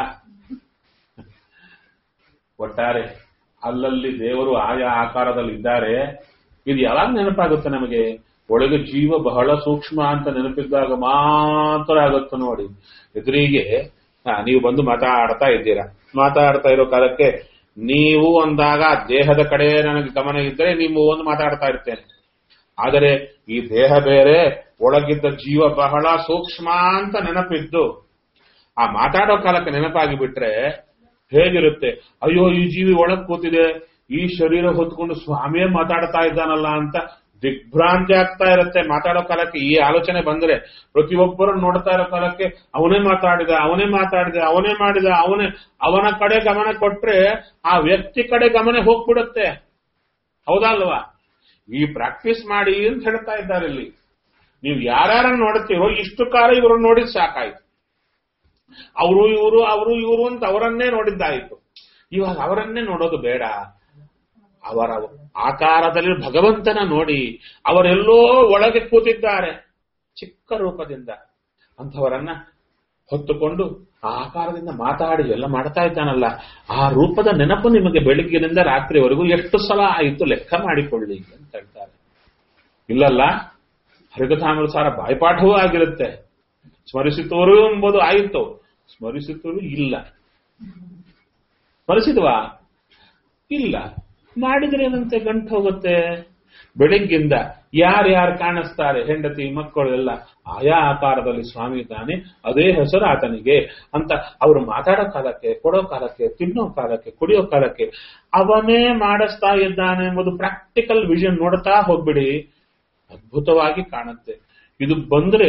ಒಟ್ಟಾರೆ ಅಲ್ಲಲ್ಲಿ ದೇವರು ಆಯಾ ಆಕಾರದಲ್ಲಿ ಇದ್ದಾರೆ ಇದು ಯಾವಾಗ ನೆನಪಾಗುತ್ತೆ ನಮಗೆ ಒಳಗೆ ಜೀವ ಬಹಳ ಸೂಕ್ಷ್ಮ ಅಂತ ನೆನಪಿದ್ದಾಗ ಮಾತ್ರ ಆಗುತ್ತೆ ನೋಡಿ ಎದುರಿಗೆ ಹಾ, ನೀವು ಬಂದು ಮಾತಾಡ್ತಾ ಇದ್ದೀರಾ ಮಾತಾಡ್ತಾ ಇರೋ ಕಾಲಕ್ಕೆ ನೀವು ಅಂದಾಗ ದೇಹದ ಕಡೆ ನನಗೆ ಗಮನ ಇದ್ದರೆ ನೀವು ಒಂದು ಮಾತಾಡ್ತಾ ಇರ್ತೇನೆ ಆದರೆ ಈ ದೇಹ ಬೇರೆ ಒಳಗಿದ್ದ ಜೀವ ಬಹಳ ಸೂಕ್ಷ್ಮ ಅಂತ ನೆನಪಿದ್ದು ಆ ಮಾತಾಡೋ ಕಾಲಕ್ಕೆ ನೆನಪಾಗಿ ಬಿಟ್ರೆ ಹೇಗಿರುತ್ತೆ ಅಯ್ಯೋ ಈ ಜೀವಿ ಒಳಗ್ ಕೂತಿದೆ ಈ ಶರೀರ ಹೊತ್ಕೊಂಡು ಸ್ವಾಮಿಯೇ ಮಾತಾಡ್ತಾ ಇದ್ದಾನಲ್ಲ ಅಂತ ದಿಗ್ಭ್ರಾಂತಿ ಆಗ್ತಾ ಇರುತ್ತೆ ಮಾತಾಡೋ ಕಾಲಕ್ಕೆ ಈ ಆಲೋಚನೆ ಬಂದ್ರೆ ಪ್ರತಿಯೊಬ್ಬರು ನೋಡ್ತಾ ಇರೋ ಕಾಲಕ್ಕೆ ಅವನೇ ಮಾತಾಡಿದ ಅವನೇ ಮಾತಾಡಿದ ಅವನೇ ಮಾಡಿದ ಅವನೇ ಅವನ ಕಡೆ ಗಮನ ಕೊಟ್ರೆ ಆ ವ್ಯಕ್ತಿ ಕಡೆ ಗಮನ ಹೋಗ್ಬಿಡುತ್ತೆ ಹೌದಲ್ವಾ ಈ ಪ್ರಾಕ್ಟೀಸ್ ಮಾಡಿ ಅಂತ ಹೇಳ್ತಾ ಇದ್ದಾರೆ ಇಲ್ಲಿ ನೀವು ಯಾರ್ಯಾರನ್ನ ನೋಡ್ತೀರೋ ಇಷ್ಟು ಕಾಲ ಇವರು ನೋಡಿದ್ ಸಾಕಾಯ್ತು ಅವರು ಇವರು ಅವರು ಇವರು ಅಂತ ಅವರನ್ನೇ ನೋಡಿದ್ದಾಯಿತು ಇವಾಗ ಅವರನ್ನೇ ನೋಡೋದು ಬೇಡ ಅವರ ಆಕಾರದಲ್ಲಿ ಭಗವಂತನ ನೋಡಿ ಅವರೆಲ್ಲೋ ಒಳಗೆ ಕೂತಿದ್ದಾರೆ ಚಿಕ್ಕ ರೂಪದಿಂದ ಅಂಥವರನ್ನ ಹೊತ್ತುಕೊಂಡು ಆ ಆಕಾರದಿಂದ ಮಾತಾಡಿ ಎಲ್ಲ ಮಾಡ್ತಾ ಇದ್ದಾನಲ್ಲ ಆ ರೂಪದ ನೆನಪು ನಿಮಗೆ ಬೆಳಿಗ್ಗಿನಿಂದ ರಾತ್ರಿವರೆಗೂ ಎಷ್ಟು ಸಲ ಆಯಿತು ಲೆಕ್ಕ ಮಾಡಿಕೊಳ್ಳಿ ಅಂತ ಹೇಳ್ತಾರೆ ಇಲ್ಲಲ್ಲ ಹರಿಕಥಾನುಸಾರ ಬಾಯ್ಪಾಠವೂ ಆಗಿರುತ್ತೆ ಸ್ಮರಿಸಿತೋರು ಎಂಬುದು ಆಯಿತು ಸ್ಮರಿಸಿತರು ಇಲ್ಲ ಸ್ಮರಿಸಿದ್ವಾ ಇಲ್ಲ ಮಾಡಿದ್ರೆ ಏನಂತೆ ಗಂಟು ಹೋಗುತ್ತೆ ಬೆಳಿಗ್ಗಿಂದ ಯಾರ್ಯಾರು ಕಾಣಿಸ್ತಾರೆ ಹೆಂಡತಿ ಮಕ್ಕಳು ಎಲ್ಲ ಆಯಾ ಆಕಾರದಲ್ಲಿ ಸ್ವಾಮಿ ಇದ್ದಾನೆ ಅದೇ ಹೆಸರು ಆತನಿಗೆ ಅಂತ ಅವರು ಮಾತಾಡೋ ಕಾಲಕ್ಕೆ ಕೊಡೋ ಕಾಲಕ್ಕೆ ತಿನ್ನೋ ಕಾಲಕ್ಕೆ ಕುಡಿಯೋ ಕಾಲಕ್ಕೆ ಅವನೇ ಮಾಡಿಸ್ತಾ ಇದ್ದಾನೆ ಎಂಬುದು ಪ್ರಾಕ್ಟಿಕಲ್ ವಿಷನ್ ನೋಡ್ತಾ ಹೋಗ್ಬಿಡಿ ಅದ್ಭುತವಾಗಿ ಕಾಣುತ್ತೆ ಇದು ಬಂದ್ರೆ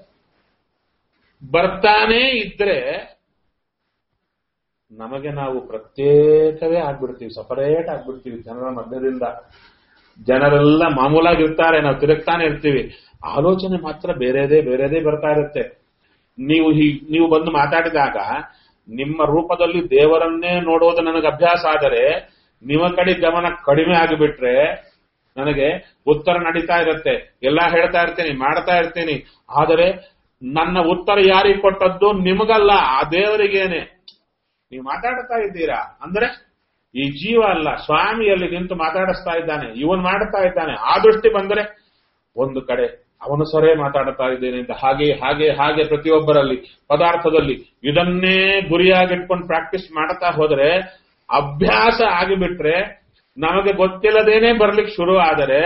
ಬರ್ತಾನೇ ಇದ್ರೆ ನಮಗೆ ನಾವು ಪ್ರತ್ಯೇಕವೇ ಆಗ್ಬಿಡ್ತೀವಿ ಸಪರೇಟ್ ಆಗ್ಬಿಡ್ತೀವಿ ಜನರ ಮಧ್ಯದಿಂದ ಜನರೆಲ್ಲ ಮಾಮೂಲಾಗಿರ್ತಾರೆ ನಾವು ತಿರುಗ್ತಾನೆ ಇರ್ತೀವಿ ಆಲೋಚನೆ ಮಾತ್ರ ಬೇರೆದೇ ಬೇರೆದೇ ಬರ್ತಾ ಇರುತ್ತೆ ನೀವು ಹೀ ನೀವು ಬಂದು ಮಾತಾಡಿದಾಗ ನಿಮ್ಮ ರೂಪದಲ್ಲಿ ದೇವರನ್ನೇ ನೋಡೋದು ನನಗೆ ಅಭ್ಯಾಸ ಆದರೆ ನಿಮ್ಮ ಕಡೆ ಗಮನ ಕಡಿಮೆ ಆಗಿಬಿಟ್ರೆ ನನಗೆ ಉತ್ತರ ನಡೀತಾ ಇರುತ್ತೆ ಎಲ್ಲ ಹೇಳ್ತಾ ಇರ್ತೀನಿ ಮಾಡ್ತಾ ಇರ್ತೀನಿ ಆದರೆ ನನ್ನ ಉತ್ತರ ಯಾರಿಗೆ ಕೊಟ್ಟದ್ದು ನಿಮಗಲ್ಲ ಆ ದೇವರಿಗೇನೆ ನೀವು ಮಾತಾಡ್ತಾ ಇದ್ದೀರಾ ಅಂದ್ರೆ ಈ ಜೀವ ಅಲ್ಲ ಸ್ವಾಮಿಯಲ್ಲಿ ನಿಂತು ಮಾತಾಡಿಸ್ತಾ ಇದ್ದಾನೆ ಇವನ್ ಮಾಡ್ತಾ ಇದ್ದಾನೆ ಆ ದೃಷ್ಟಿ ಬಂದರೆ ಒಂದು ಕಡೆ ಅವನು ಸೊರೆ ಮಾತಾಡ್ತಾ ಇದ್ದೇನೆ ಅಂತ ಹಾಗೆ ಹಾಗೆ ಹಾಗೆ ಪ್ರತಿಯೊಬ್ಬರಲ್ಲಿ ಪದಾರ್ಥದಲ್ಲಿ ಇದನ್ನೇ ಗುರಿಯಾಗಿಟ್ಕೊಂಡು ಪ್ರಾಕ್ಟೀಸ್ ಮಾಡ್ತಾ ಹೋದ್ರೆ ಅಭ್ಯಾಸ ಆಗಿಬಿಟ್ರೆ ನಮಗೆ ಗೊತ್ತಿಲ್ಲದೇನೆ ಬರ್ಲಿಕ್ಕೆ ಶುರು ಆದರೆ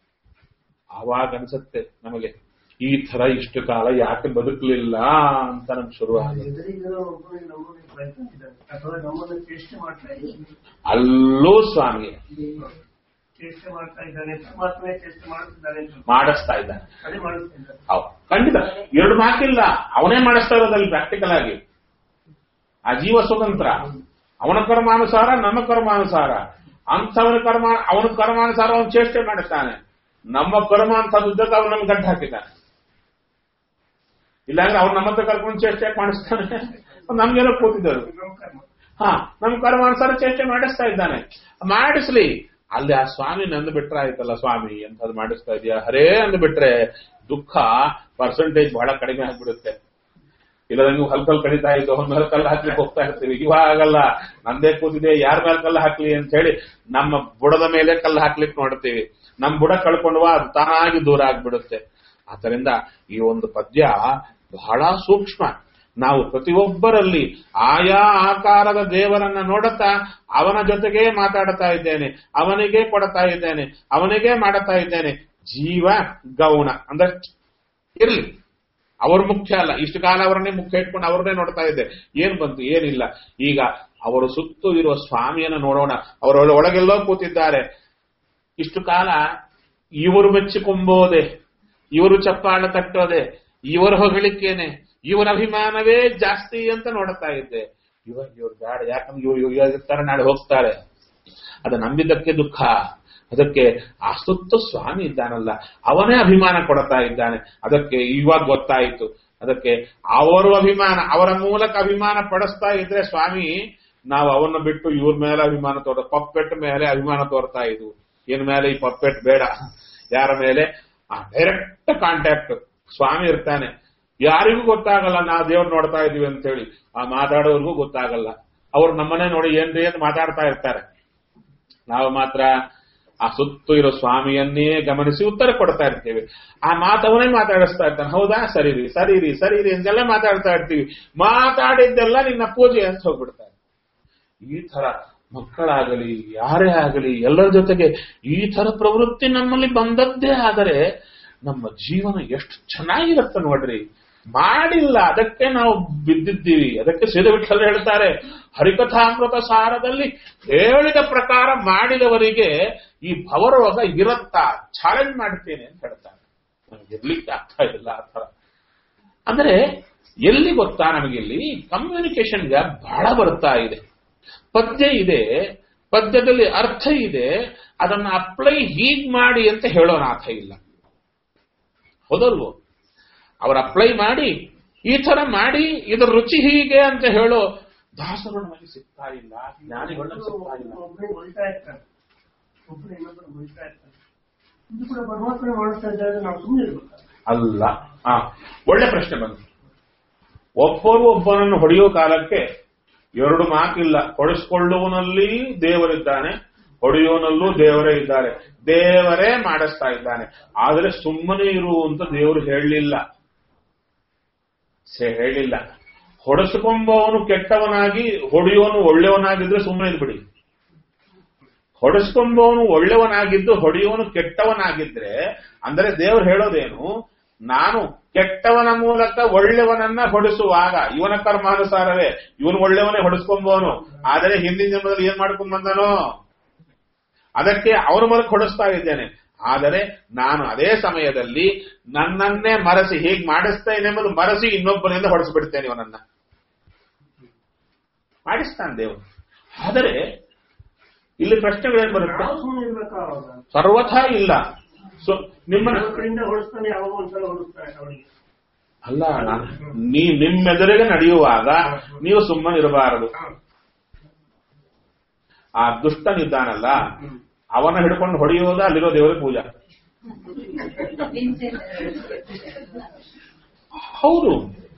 ಆವಾಗ ಅನ್ಸುತ್ತೆ ನಮಗೆ ಈ ತರ ಇಷ್ಟು ಕಾಲ ಯಾಕೆ ಬದುಕಲಿಲ್ಲ ಅಂತ ನಮ್ಗೆ ಶುರು ಆಗುತ್ತೆ ಎದುರಿಗಿರೋ ಒಬ್ಬರು ನಮ್ಮನ್ನು ಬೈತಾಯಿದ್ದಾರೆ ಅಥವಾ ನಮ್ಮನ್ನು ಚೇಷ್ಟೆ ಮಾಡ್ತಾ ಇದ್ದಾರೆ ಅಲ್ಲೂ ಸ್ವಾಮಿ ಚೇಷ್ಟೆ ಮಾಡ್ತಾ ಇದ್ದಾನೆ ಪರಮಾತ್ಮನೇ ಚೇಷ್ಟೆ ಮಾಡುತ್ತಿದ್ದಾನೆ ಅಂತ ಮಾಡಿಸ್ತಾ ಇದ್ದಾನೆ ಅದೇ ಮಾಡುತ್ತಾ ಇದ್ದಾರೆ ಹೌದು ಖಂಡಿತ ಎರಡು ಮಾತಿಲ್ಲ ಅವನೇ ಮಾಡಿಸ್ತಾ ಇರೋದಲ್ಲಿ ಪ್ರಾಕ್ಟಿಕಲ್ ಆಗಿ ಆ ಜೀವ ಸ್ವತಂತ್ರ ಅವನ ಕರ್ಮಾನುಸಾರ ನಮ್ಮ ಕರ್ಮಾನುಸಾರ ಅಂಥವನ ಕರ್ಮ ಅವನ ಕರ್ಮಾನುಸಾರ ಅವನು ಚೇಷ್ಟೆ ಮಾಡಿಸ್ತಾನೆ ನಮ್ಮ ಕರ್ಮ ಅಂತದ್ದುದ್ದಕ್ಕೆ ಅವನು ನಮ್ಗೆ ಗಂಟು ಹಾಕಿದ್ದಾನೆ ಇಲ್ಲಾಂದ್ರೆ ಅವ್ನು ನಮ್ಮ ಹತ್ರ ಕರ್ಕೊಂಡು ಚೇಷ್ಟೆ ಮಾಡಿಸ್ತಾನೆ ನಮ್ಗೆಲ್ಲ ಕೂತಿದ್ದರು ನಮ್ಮ ಕರ್ಮ ಹಾ ನಮ್ಮ ಕರ್ಮಾನುಸಾರ ಚೇಷ್ಟೆ ಮಾಡಿಸ್ತಾ ಇದ್ದಾನೆ ಮಾಡಿಸ್ಲಿ ಅಲ್ಲಿ ಆ ಸ್ವಾಮಿ ನಂದು ಬಿಟ್ರೆ ಆಯ್ತಲ್ಲ ಸ್ವಾಮಿ ಎಂತದ್ ಮಾಡಿಸ್ತಾ ಇದೆಯಾ ಹರೇ ಅಂದ್ ಬಿಟ್ರೆ ದುಃಖ ಪರ್ಸೆಂಟೇಜ್ ಬಹಳ ಕಡಿಮೆ ಆಗ್ಬಿಡುತ್ತೆ ಇಲ್ಲದಂಗೆ ಹಲ್ಕಲ್ ಕಡಿತಾ ಇದ್ದು ಅವನ ಮೇಲೆ ಕಲ್ಲು ಹಾಕ್ಲಿಕ್ಕೆ ಹೋಗ್ತಾ ಇರ್ತೀವಿ ಇವಾಗಲ್ಲ ನಂದೇ ಕೂತಿದೆ ಯಾರ ಮೇಲೆ ಕಲ್ಲು ಹಾಕ್ಲಿ ಅಂತ ಹೇಳಿ ನಮ್ಮ ಬುಡದ ಮೇಲೆ ಕಲ್ಲು ಹಾಕ್ಲಿಕ್ಕೆ ನೋಡ್ತೀವಿ ನಮ್ ಬುಡ ಕಳ್ಕೊಂಡ್ವಾ ಅದು ತಾನಾಗಿ ದೂರ ಆಗ್ಬಿಡುತ್ತೆ ಆದ್ದರಿಂದ ಈ ಒಂದು ಪದ್ಯ ಬಹಳ ಸೂಕ್ಷ್ಮ ನಾವು ಪ್ರತಿಯೊಬ್ಬರಲ್ಲಿ ಆಯಾ ಆಕಾರದ ದೇವರನ್ನ ನೋಡುತ್ತಾ ಅವನ ಜೊತೆಗೇ ಮಾತಾಡ್ತಾ ಇದ್ದೇನೆ ಅವನಿಗೆ ಕೊಡ್ತಾ ಇದ್ದೇನೆ ಅವನಿಗೆ ಮಾಡುತ್ತಾ ಇದ್ದೇನೆ ಜೀವ ಗೌಣ ಅಂದ್ರೆ ಇರ್ಲಿ ಅವ್ರ ಮುಖ್ಯ ಅಲ್ಲ ಇಷ್ಟು ಕಾಲ ಅವರನ್ನೇ ಮುಖ್ಯ ಇಟ್ಕೊಂಡು ಅವ್ರನ್ನೇ ನೋಡ್ತಾ ಇದ್ದೆ ಏನ್ ಬಂತು ಏನಿಲ್ಲ ಈಗ ಅವರು ಸುತ್ತು ಇರುವ ಸ್ವಾಮಿಯನ್ನ ನೋಡೋಣ ಅವರ ಒಳಗೆಲ್ಲೋ ಕೂತಿದ್ದಾರೆ ಇಷ್ಟು ಕಾಲ ಇವರು ಮೆಚ್ಚಿಕೊಂಬೋದೆ ಇವರು ಚಪ್ಪಾಳ ತಟ್ಟೋದೆ ಇವರ ಹೊಗಳಿಕೇನೆ ಇವರ ಅಭಿಮಾನವೇ ಜಾಸ್ತಿ ಅಂತ ನೋಡ್ತಾ ಇದ್ದೆ ಇವಾಗ ಇವ್ರು ಬೇಡ ಯಾಕಂದ್ರೆ ಇವ್ರು ಇವಾಗ ಇರ್ತಾರೆ ನಾಳೆ ಹೋಗ್ತಾರೆ ಅದು ನಂಬಿದ್ದಕ್ಕೆ ದುಃಖ ಅದಕ್ಕೆ ಆ ಸುತ್ತು ಸ್ವಾಮಿ ಇದ್ದಾನಲ್ಲ ಅವನೇ ಅಭಿಮಾನ ಕೊಡ್ತಾ ಇದ್ದಾನೆ ಅದಕ್ಕೆ ಇವಾಗ ಗೊತ್ತಾಯಿತು ಅದಕ್ಕೆ ಅವರು ಅಭಿಮಾನ ಅವರ ಮೂಲಕ ಅಭಿಮಾನ ಪಡಿಸ್ತಾ ಇದ್ರೆ ಸ್ವಾಮಿ ನಾವು ಅವನ್ನ ಬಿಟ್ಟು ಇವ್ರ ಮೇಲೆ ಅಭಿಮಾನ ತೋರ ಪಪ್ಪೆಟ್ ಮೇಲೆ ಅಭಿಮಾನ ತೋರ್ತಾ ಇದ್ವು ಏನ್ ಮೇಲೆ ಈ ಪಪ್ಪೆಟ್ ಬೇಡ ಯಾರ ಮೇಲೆ ಆ ಡೈರೆಕ್ಟ್ ಕಾಂಟ್ಯಾಕ್ಟ್ ಸ್ವಾಮಿ ಇರ್ತಾನೆ ಯಾರಿಗೂ ಗೊತ್ತಾಗಲ್ಲ ನಾವು ದೇವ್ರು ನೋಡ್ತಾ ಇದೀವಿ ಅಂತ ಹೇಳಿ ಆ ಮಾತಾಡೋರ್ಗೂ ಗೊತ್ತಾಗಲ್ಲ ಅವ್ರು ನಮ್ಮನೆ ನೋಡಿ ಏನ್ರಿ ಅಂತ ಮಾತಾಡ್ತಾ ಇರ್ತಾರೆ ನಾವು ಮಾತ್ರ ಆ ಸುತ್ತು ಇರೋ ಸ್ವಾಮಿಯನ್ನೇ ಗಮನಿಸಿ ಉತ್ತರ ಕೊಡ್ತಾ ಇರ್ತೀವಿ ಆ ಮಾತವನ್ನೇ ಮಾತಾಡಿಸ್ತಾ ಇರ್ತಾನೆ ಹೌದಾ ಸರಿರಿ ಸರಿರಿ ಸರಿರಿ ಎಂದೆಲ್ಲ ಮಾತಾಡ್ತಾ ಇರ್ತೀವಿ ಮಾತಾಡಿದ್ದೆಲ್ಲ ನಿನ್ನ ಪೂಜೆ ಅಂತ ಹೋಗ್ಬಿಡ್ತಾರೆ ಈ ತರ ಮಕ್ಕಳಾಗಲಿ ಯಾರೇ ಆಗಲಿ ಎಲ್ಲರ ಜೊತೆಗೆ ಈ ತರ ಪ್ರವೃತ್ತಿ ನಮ್ಮಲ್ಲಿ ಬಂದದ್ದೇ ಆದರೆ ನಮ್ಮ ಜೀವನ ಎಷ್ಟು ಚೆನ್ನಾಗಿರುತ್ತೆ ನೋಡ್ರಿ ಮಾಡಿಲ್ಲ ಅದಕ್ಕೆ ನಾವು ಬಿದ್ದಿದ್ದೀವಿ ಅದಕ್ಕೆ ಸಿದ್ಧವಿಠಲ್ ಹೇಳ್ತಾರೆ ಹರಿಕಥಾಮೃತ ಸಾರದಲ್ಲಿ ಹೇಳಿದ ಪ್ರಕಾರ ಮಾಡಿದವರಿಗೆ ಈ ಭವರೋಗ ಇರತ್ತಾ ಚಾಲೆಂಜ್ ಮಾಡ್ತೇನೆ ಅಂತ ಹೇಳ್ತಾರೆ ನಮ್ಗೆ ಇರ್ಲಿಕ್ಕೆ ಆಗ್ತಾ ಇಲ್ಲ ಆ ತರ ಅಂದ್ರೆ ಎಲ್ಲಿ ಗೊತ್ತಾ ನಮಗಿಲ್ಲಿ ಕಮ್ಯುನಿಕೇಶನ್ಗೆ ಬಹಳ ಬರ್ತಾ ಇದೆ ಪದ್ಯ ಇದೆ ಪದ್ಯದಲ್ಲಿ ಅರ್ಥ ಇದೆ ಅದನ್ನ ಅಪ್ಲೈ ಹೀಗ್ ಮಾಡಿ ಅಂತ ಹೇಳೋ ನಾಥ ಇಲ್ಲ ಹೌದಲ್ವೋ ಅವ್ರು ಅಪ್ಲೈ ಮಾಡಿ ಈ ತರ ಮಾಡಿ ಇದರ ರುಚಿ ಹೀಗೆ ಅಂತ ಹೇಳೋ ದಾಸರು ನಮಗೆ ಸಿಗ್ತಾ ಇಲ್ಲ ಜ್ಞಾನಿಗಳು ನಮಗೆ ಸಿಗ್ತಾ ಇಲ್ಲ ಒಬ್ಬನೇ ಹೊಳಿತಾ ಇರ್ತಾರೆ ಒಬ್ಬರು ಇನ್ನೊಬ್ಬರು ಹೊಳಿತಾ ಇರ್ತಾರೆ ಇದು ಕೂಡ ಪರಮಾತ್ಮ ಮಾಡಿಸ್ತಾ ಇದ್ದಾಗ ನಾವು ಸುಮ್ಮನೆ ಇರ್ಬೇಕು ಅಲ್ಲ ಹಾ ಒಳ್ಳೆ ಪ್ರಶ್ನೆ ಬಂತು ಒಬ್ಬರು ಒಬ್ಬನನ್ನು ಹೊಡೆಯೋ ಕಾಲಕ್ಕೆ ಎರಡು ಮಾತಿಲ್ಲ ಹೊಡೆಸ್ಕೊಳ್ಳುವನಲ್ಲಿ ದೇವರಿದ್ದಾನೆ ಹೊಡೆಯೋನಲ್ಲೂ ದೇವರೇ ಇದ್ದಾರೆ ದೇವರೇ ಮಾಡಿಸ್ತಾ ಇದ್ದಾನೆ ಆದರೆ ಸುಮ್ಮನೆ ಇರು ಅಂತ ದೇವರು ಹೇಳಲಿಲ್ಲ ಸೆ ಹೇಳಿಲ್ಲ ಹೊಡೆಸ್ಕೊಂಬವನು ಕೆಟ್ಟವನಾಗಿ ಹೊಡೆಯೋನು ಒಳ್ಳೆಯವನಾಗಿದ್ರೆ ಸುಮ್ಮನೆ ಇದ್ಬಿಡಿ ಹೊಡೆಸ್ಕೊಂಬವನು ಒಳ್ಳೆಯವನಾಗಿದ್ದು ಹೊಡೆಯೋನು ಕೆಟ್ಟವನಾಗಿದ್ರೆ ಅಂದ್ರೆ ದೇವರು ಹೇಳೋದೇನು ನಾನು ಕೆಟ್ಟವನ ಮೂಲಕ ಒಳ್ಳೆಯವನನ್ನ ಹೊಡೆಸುವಾಗ ಇವನ ಕರ್ಮಾನುಸಾರವೇ ಇವನು ಒಳ್ಳೆಯವನೇ ಹೊಡೆಸ್ಕೊಂಬವನು ಆದರೆ ಹಿಂದಿನ ಜನ್ಮದಲ್ಲಿ ಏನ್ ಮಾಡ್ಕೊಂಡ್ ಬಂದನೋ ಅದಕ್ಕೆ ಅವನ ಮೂಲಕ ಹೊಡೆಸ್ತಾ ಇದ್ದೇನೆ ಆದರೆ ನಾನು ಅದೇ ಸಮಯದಲ್ಲಿ ನನ್ನನ್ನೇ ಮರೆಸಿ ಹೀಗೆ ಮಾಡಿಸ್ತೇನೆ ಎಂಬುದು ಮರೆಸಿ ಇನ್ನೊಬ್ಬನಿಂದ ಹೊಡೆಸ್ಬಿಡ್ತೇನೆ ಇವನನ್ನ ಮಾಡಿಸ್ತಾನೆ ದೇವರು ಆದರೆ ಇಲ್ಲಿ ಪ್ರಶ್ನೆಗಳೇನ್ ಬರುತ್ತೆ ನಾವು ಸುಮ್ಮನೆ ಇರ್ಬೇಕಾ ಅವಾಗ ಸರ್ವಥಾ ಇಲ್ಲ ಸೊ ನಿಮ್ಮ ನಮ್ಮ ಕಡೆಯಿಂದ ಹೊಡಿಸ್ತಾನೆ ಯಾವಾಗ ಒಂದ್ಸಲ ಹೊಡಿಸ್ತಾನೆ ಅವನಿಗೆ ಅಲ್ಲ ನಾನು ನೀ ನಿಮ್ಮೆದುರಿಗೆ ನಡೆಯುವಾಗ ನೀವು ಸುಮ್ಮನೆ ಇರಬಾರದು ಆ ದುಷ್ಟನಿದ್ದಾನಲ್ಲ ಅವನ ಹಿಡ್ಕೊಂಡು ಹೊಡೆಯೋದ ಅಲ್ಲಿರೋ ದೇವರ ಪೂಜಾ ಹೌದು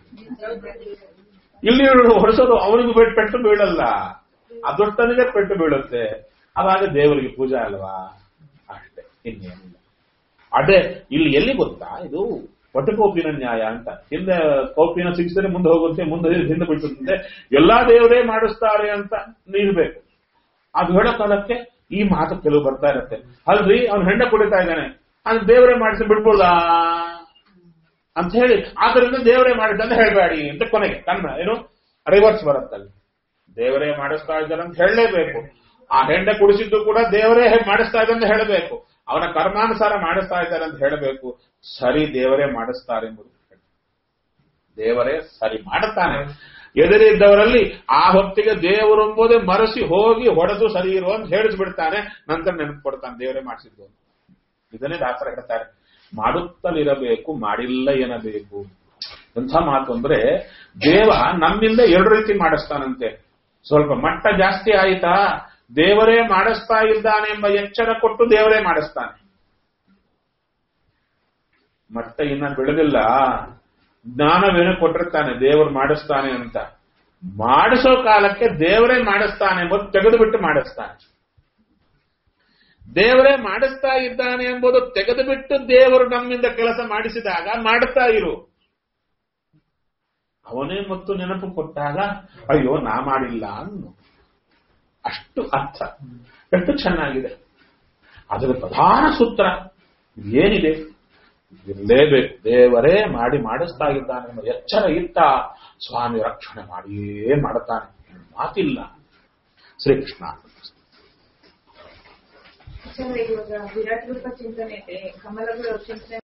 ಇಲ್ಲಿ ಹೊಡೆಸೋದು ಅವನಿಗೂ ಬೆಟ್ ಪೆಟ್ಟು ಬೀಳಲ್ಲ ಅದೊಟ್ಟನಿಗೆ ಪೆಟ್ಟು ಬೀಳುತ್ತೆ ಅವಾಗ ದೇವರಿಗೆ ಪೂಜಾ ಅಲ್ವಾ ಅಷ್ಟೇ ಇನ್ನೇನಿಲ್ಲ ಅದೇ ಇಲ್ಲಿ ಎಲ್ಲಿ ಗೊತ್ತಾ ಇದು ವಟಕೋಪಿನ ನ್ಯಾಯ ಅಂತ ಹಿಂದೆ ಕೋಪಿನ ಸಿಗಿಸಿದ್ರೆ ಮುಂದೆ ಹೋಗುತ್ತೆ ಮುಂದೆ ಹಿಂದೆ ಬಿಟ್ಟುತ್ತೆ ಎಲ್ಲಾ ದೇವರೇ ಮಾಡಿಸ್ತಾರೆ ಅಂತ ನಿಲ್ಬೇಕು ಅದು ಹೇಳೋ ಕಾಲಕ್ಕೆ ಈ ಮಾತು ಕೆಲವು ಬರ್ತಾ ಇರತ್ತೆ ಅಲ್ರಿ ಅವ್ನು ಹೆಂಡ ಕುಡಿತಾ ಇದ್ದಾನೆ ಅದು ದೇವರೇ ಮಾಡಿಸಿ ಬಿಡ್ಬೋದಾ ಅಂತ ಹೇಳಿ ಆದ್ರಿಂದ ದೇವರೇ ಮಾಡಿದ್ದ ಅಂತ ಹೇಳ್ಬೇಡಿ ಅಂತ ಕೊನೆಗೆ ಕಣ್ಣ ಏನು ರಿವರ್ಸ್ ಬರುತ್ತಲ್ಲಿ ದೇವರೇ ಮಾಡಿಸ್ತಾ ಇದ್ದಾರೆ ಅಂತ ಹೇಳಲೇಬೇಕು ಆ ಹೆಂಡ ಕುಡಿಸಿದ್ದು ಕೂಡ ದೇವರೇ ಮಾಡಿಸ್ತಾ ಇದ್ದಾರೆ ಅಂತ ಹೇಳಬೇಕು ಅವನ ಕರ್ಮಾನುಸಾರ ಮಾಡಿಸ್ತಾ ಇದ್ದಾರೆ ಅಂತ ಹೇಳಬೇಕು ಸರಿ ದೇವರೇ ಮಾಡಿಸ್ತಾರೆ ಎಂಬುದು ದೇವರೇ ಸರಿ ಮಾಡುತ್ತಾನೆ ಎದುರಿದ್ದವರಲ್ಲಿ ಆ ಹೊತ್ತಿಗೆ ದೇವರು ಎಂಬುದೇ ಮರೆಸಿ ಹೋಗಿ ಹೊಡೆದು ಸರಿ ಇರು ಅಂತ ಹೇಳಿಸ್ಬಿಡ್ತಾನೆ ನಂತರ ನೆನಪು ಕೊಡ್ತಾನೆ ದೇವರೇ ಮಾಡಿಸಿದ್ದು ಅಂತ. ಇದನ್ನೇ ದಾಸರ ಹೇಳ್ತಾರೆ ಮಾಡುತ್ತಲಿರಬೇಕು ಮಾಡಿಲ್ಲ ಎನ್ನಬೇಕು ಎಂಥ ಮಾತು ಅಂದ್ರೆ ದೇವ ನಮ್ಮಿಂದ ಎರಡು ರೀತಿ ಮಾಡಿಸ್ತಾನಂತೆ ಸ್ವಲ್ಪ ಮಟ್ಟ ಜಾಸ್ತಿ ಆಯಿತಾ ದೇವರೇ ಮಾಡಿಸ್ತಾ ಇದ್ದಾನೆ ಎಂಬ ಎಚ್ಚರ ಕೊಟ್ಟು ದೇವರೇ ಮಾಡಿಸ್ತಾನೆ ಮಟ್ಟ ಇನ್ನ ಬೆಳೆದಿಲ್ಲ ಜ್ಞಾನವೇನು ಕೊಟ್ಟಿರ್ತಾನೆ ದೇವರು ಮಾಡಿಸ್ತಾನೆ ಅಂತ ಮಾಡಿಸೋ ಕಾಲಕ್ಕೆ ದೇವರೇ ಮಾಡಿಸ್ತಾನೆ ಎಂಬುದು ತೆಗೆದು ಬಿಟ್ಟು ಮಾಡಿಸ್ತಾನೆ ದೇವರೇ ಮಾಡಿಸ್ತಾ ಇದ್ದಾನೆ ಎಂಬುದು ತೆಗೆದು ಬಿಟ್ಟು ದೇವರು ನಮ್ಮಿಂದ ಕೆಲಸ ಮಾಡಿಸಿದಾಗ ಮಾಡುತ್ತಾ ಇರು ಅವನೇ ಮತ್ತು ನೆನಪು ಕೊಟ್ಟಾಗ ಅಯ್ಯೋ ನಾ ಮಾಡಿಲ್ಲ ಅನ್ನು ಅಷ್ಟು ಅರ್ಥ ಎಷ್ಟು ಚೆನ್ನಾಗಿದೆ ಅದರ ಪ್ರಧಾನ ಸೂತ್ರ ಏನಿದೆ ಇರಲೇಬೇಕು ದೇವರೇ ಮಾಡಿ ಮಾಡಿಸ್ತಾ ಇದ್ದಾನೆ ಎಂಬ ಎಚ್ಚರ ಇತ್ತ ಸ್ವಾಮಿ ರಕ್ಷಣೆ ಮಾಡಿಯೇ ಮಾಡುತ್ತಾನೆ ಮಾತಿಲ್ಲ ಶ್ರೀಕೃಷ್ಣ ಆಚಾರ್ಯ ಇವಾಗ ವಿರಾಟ್ ರೂಪ ಚಿಂತನೆ ಇದೆ ಕಮಲಗಳು ಚಿಂತನೆ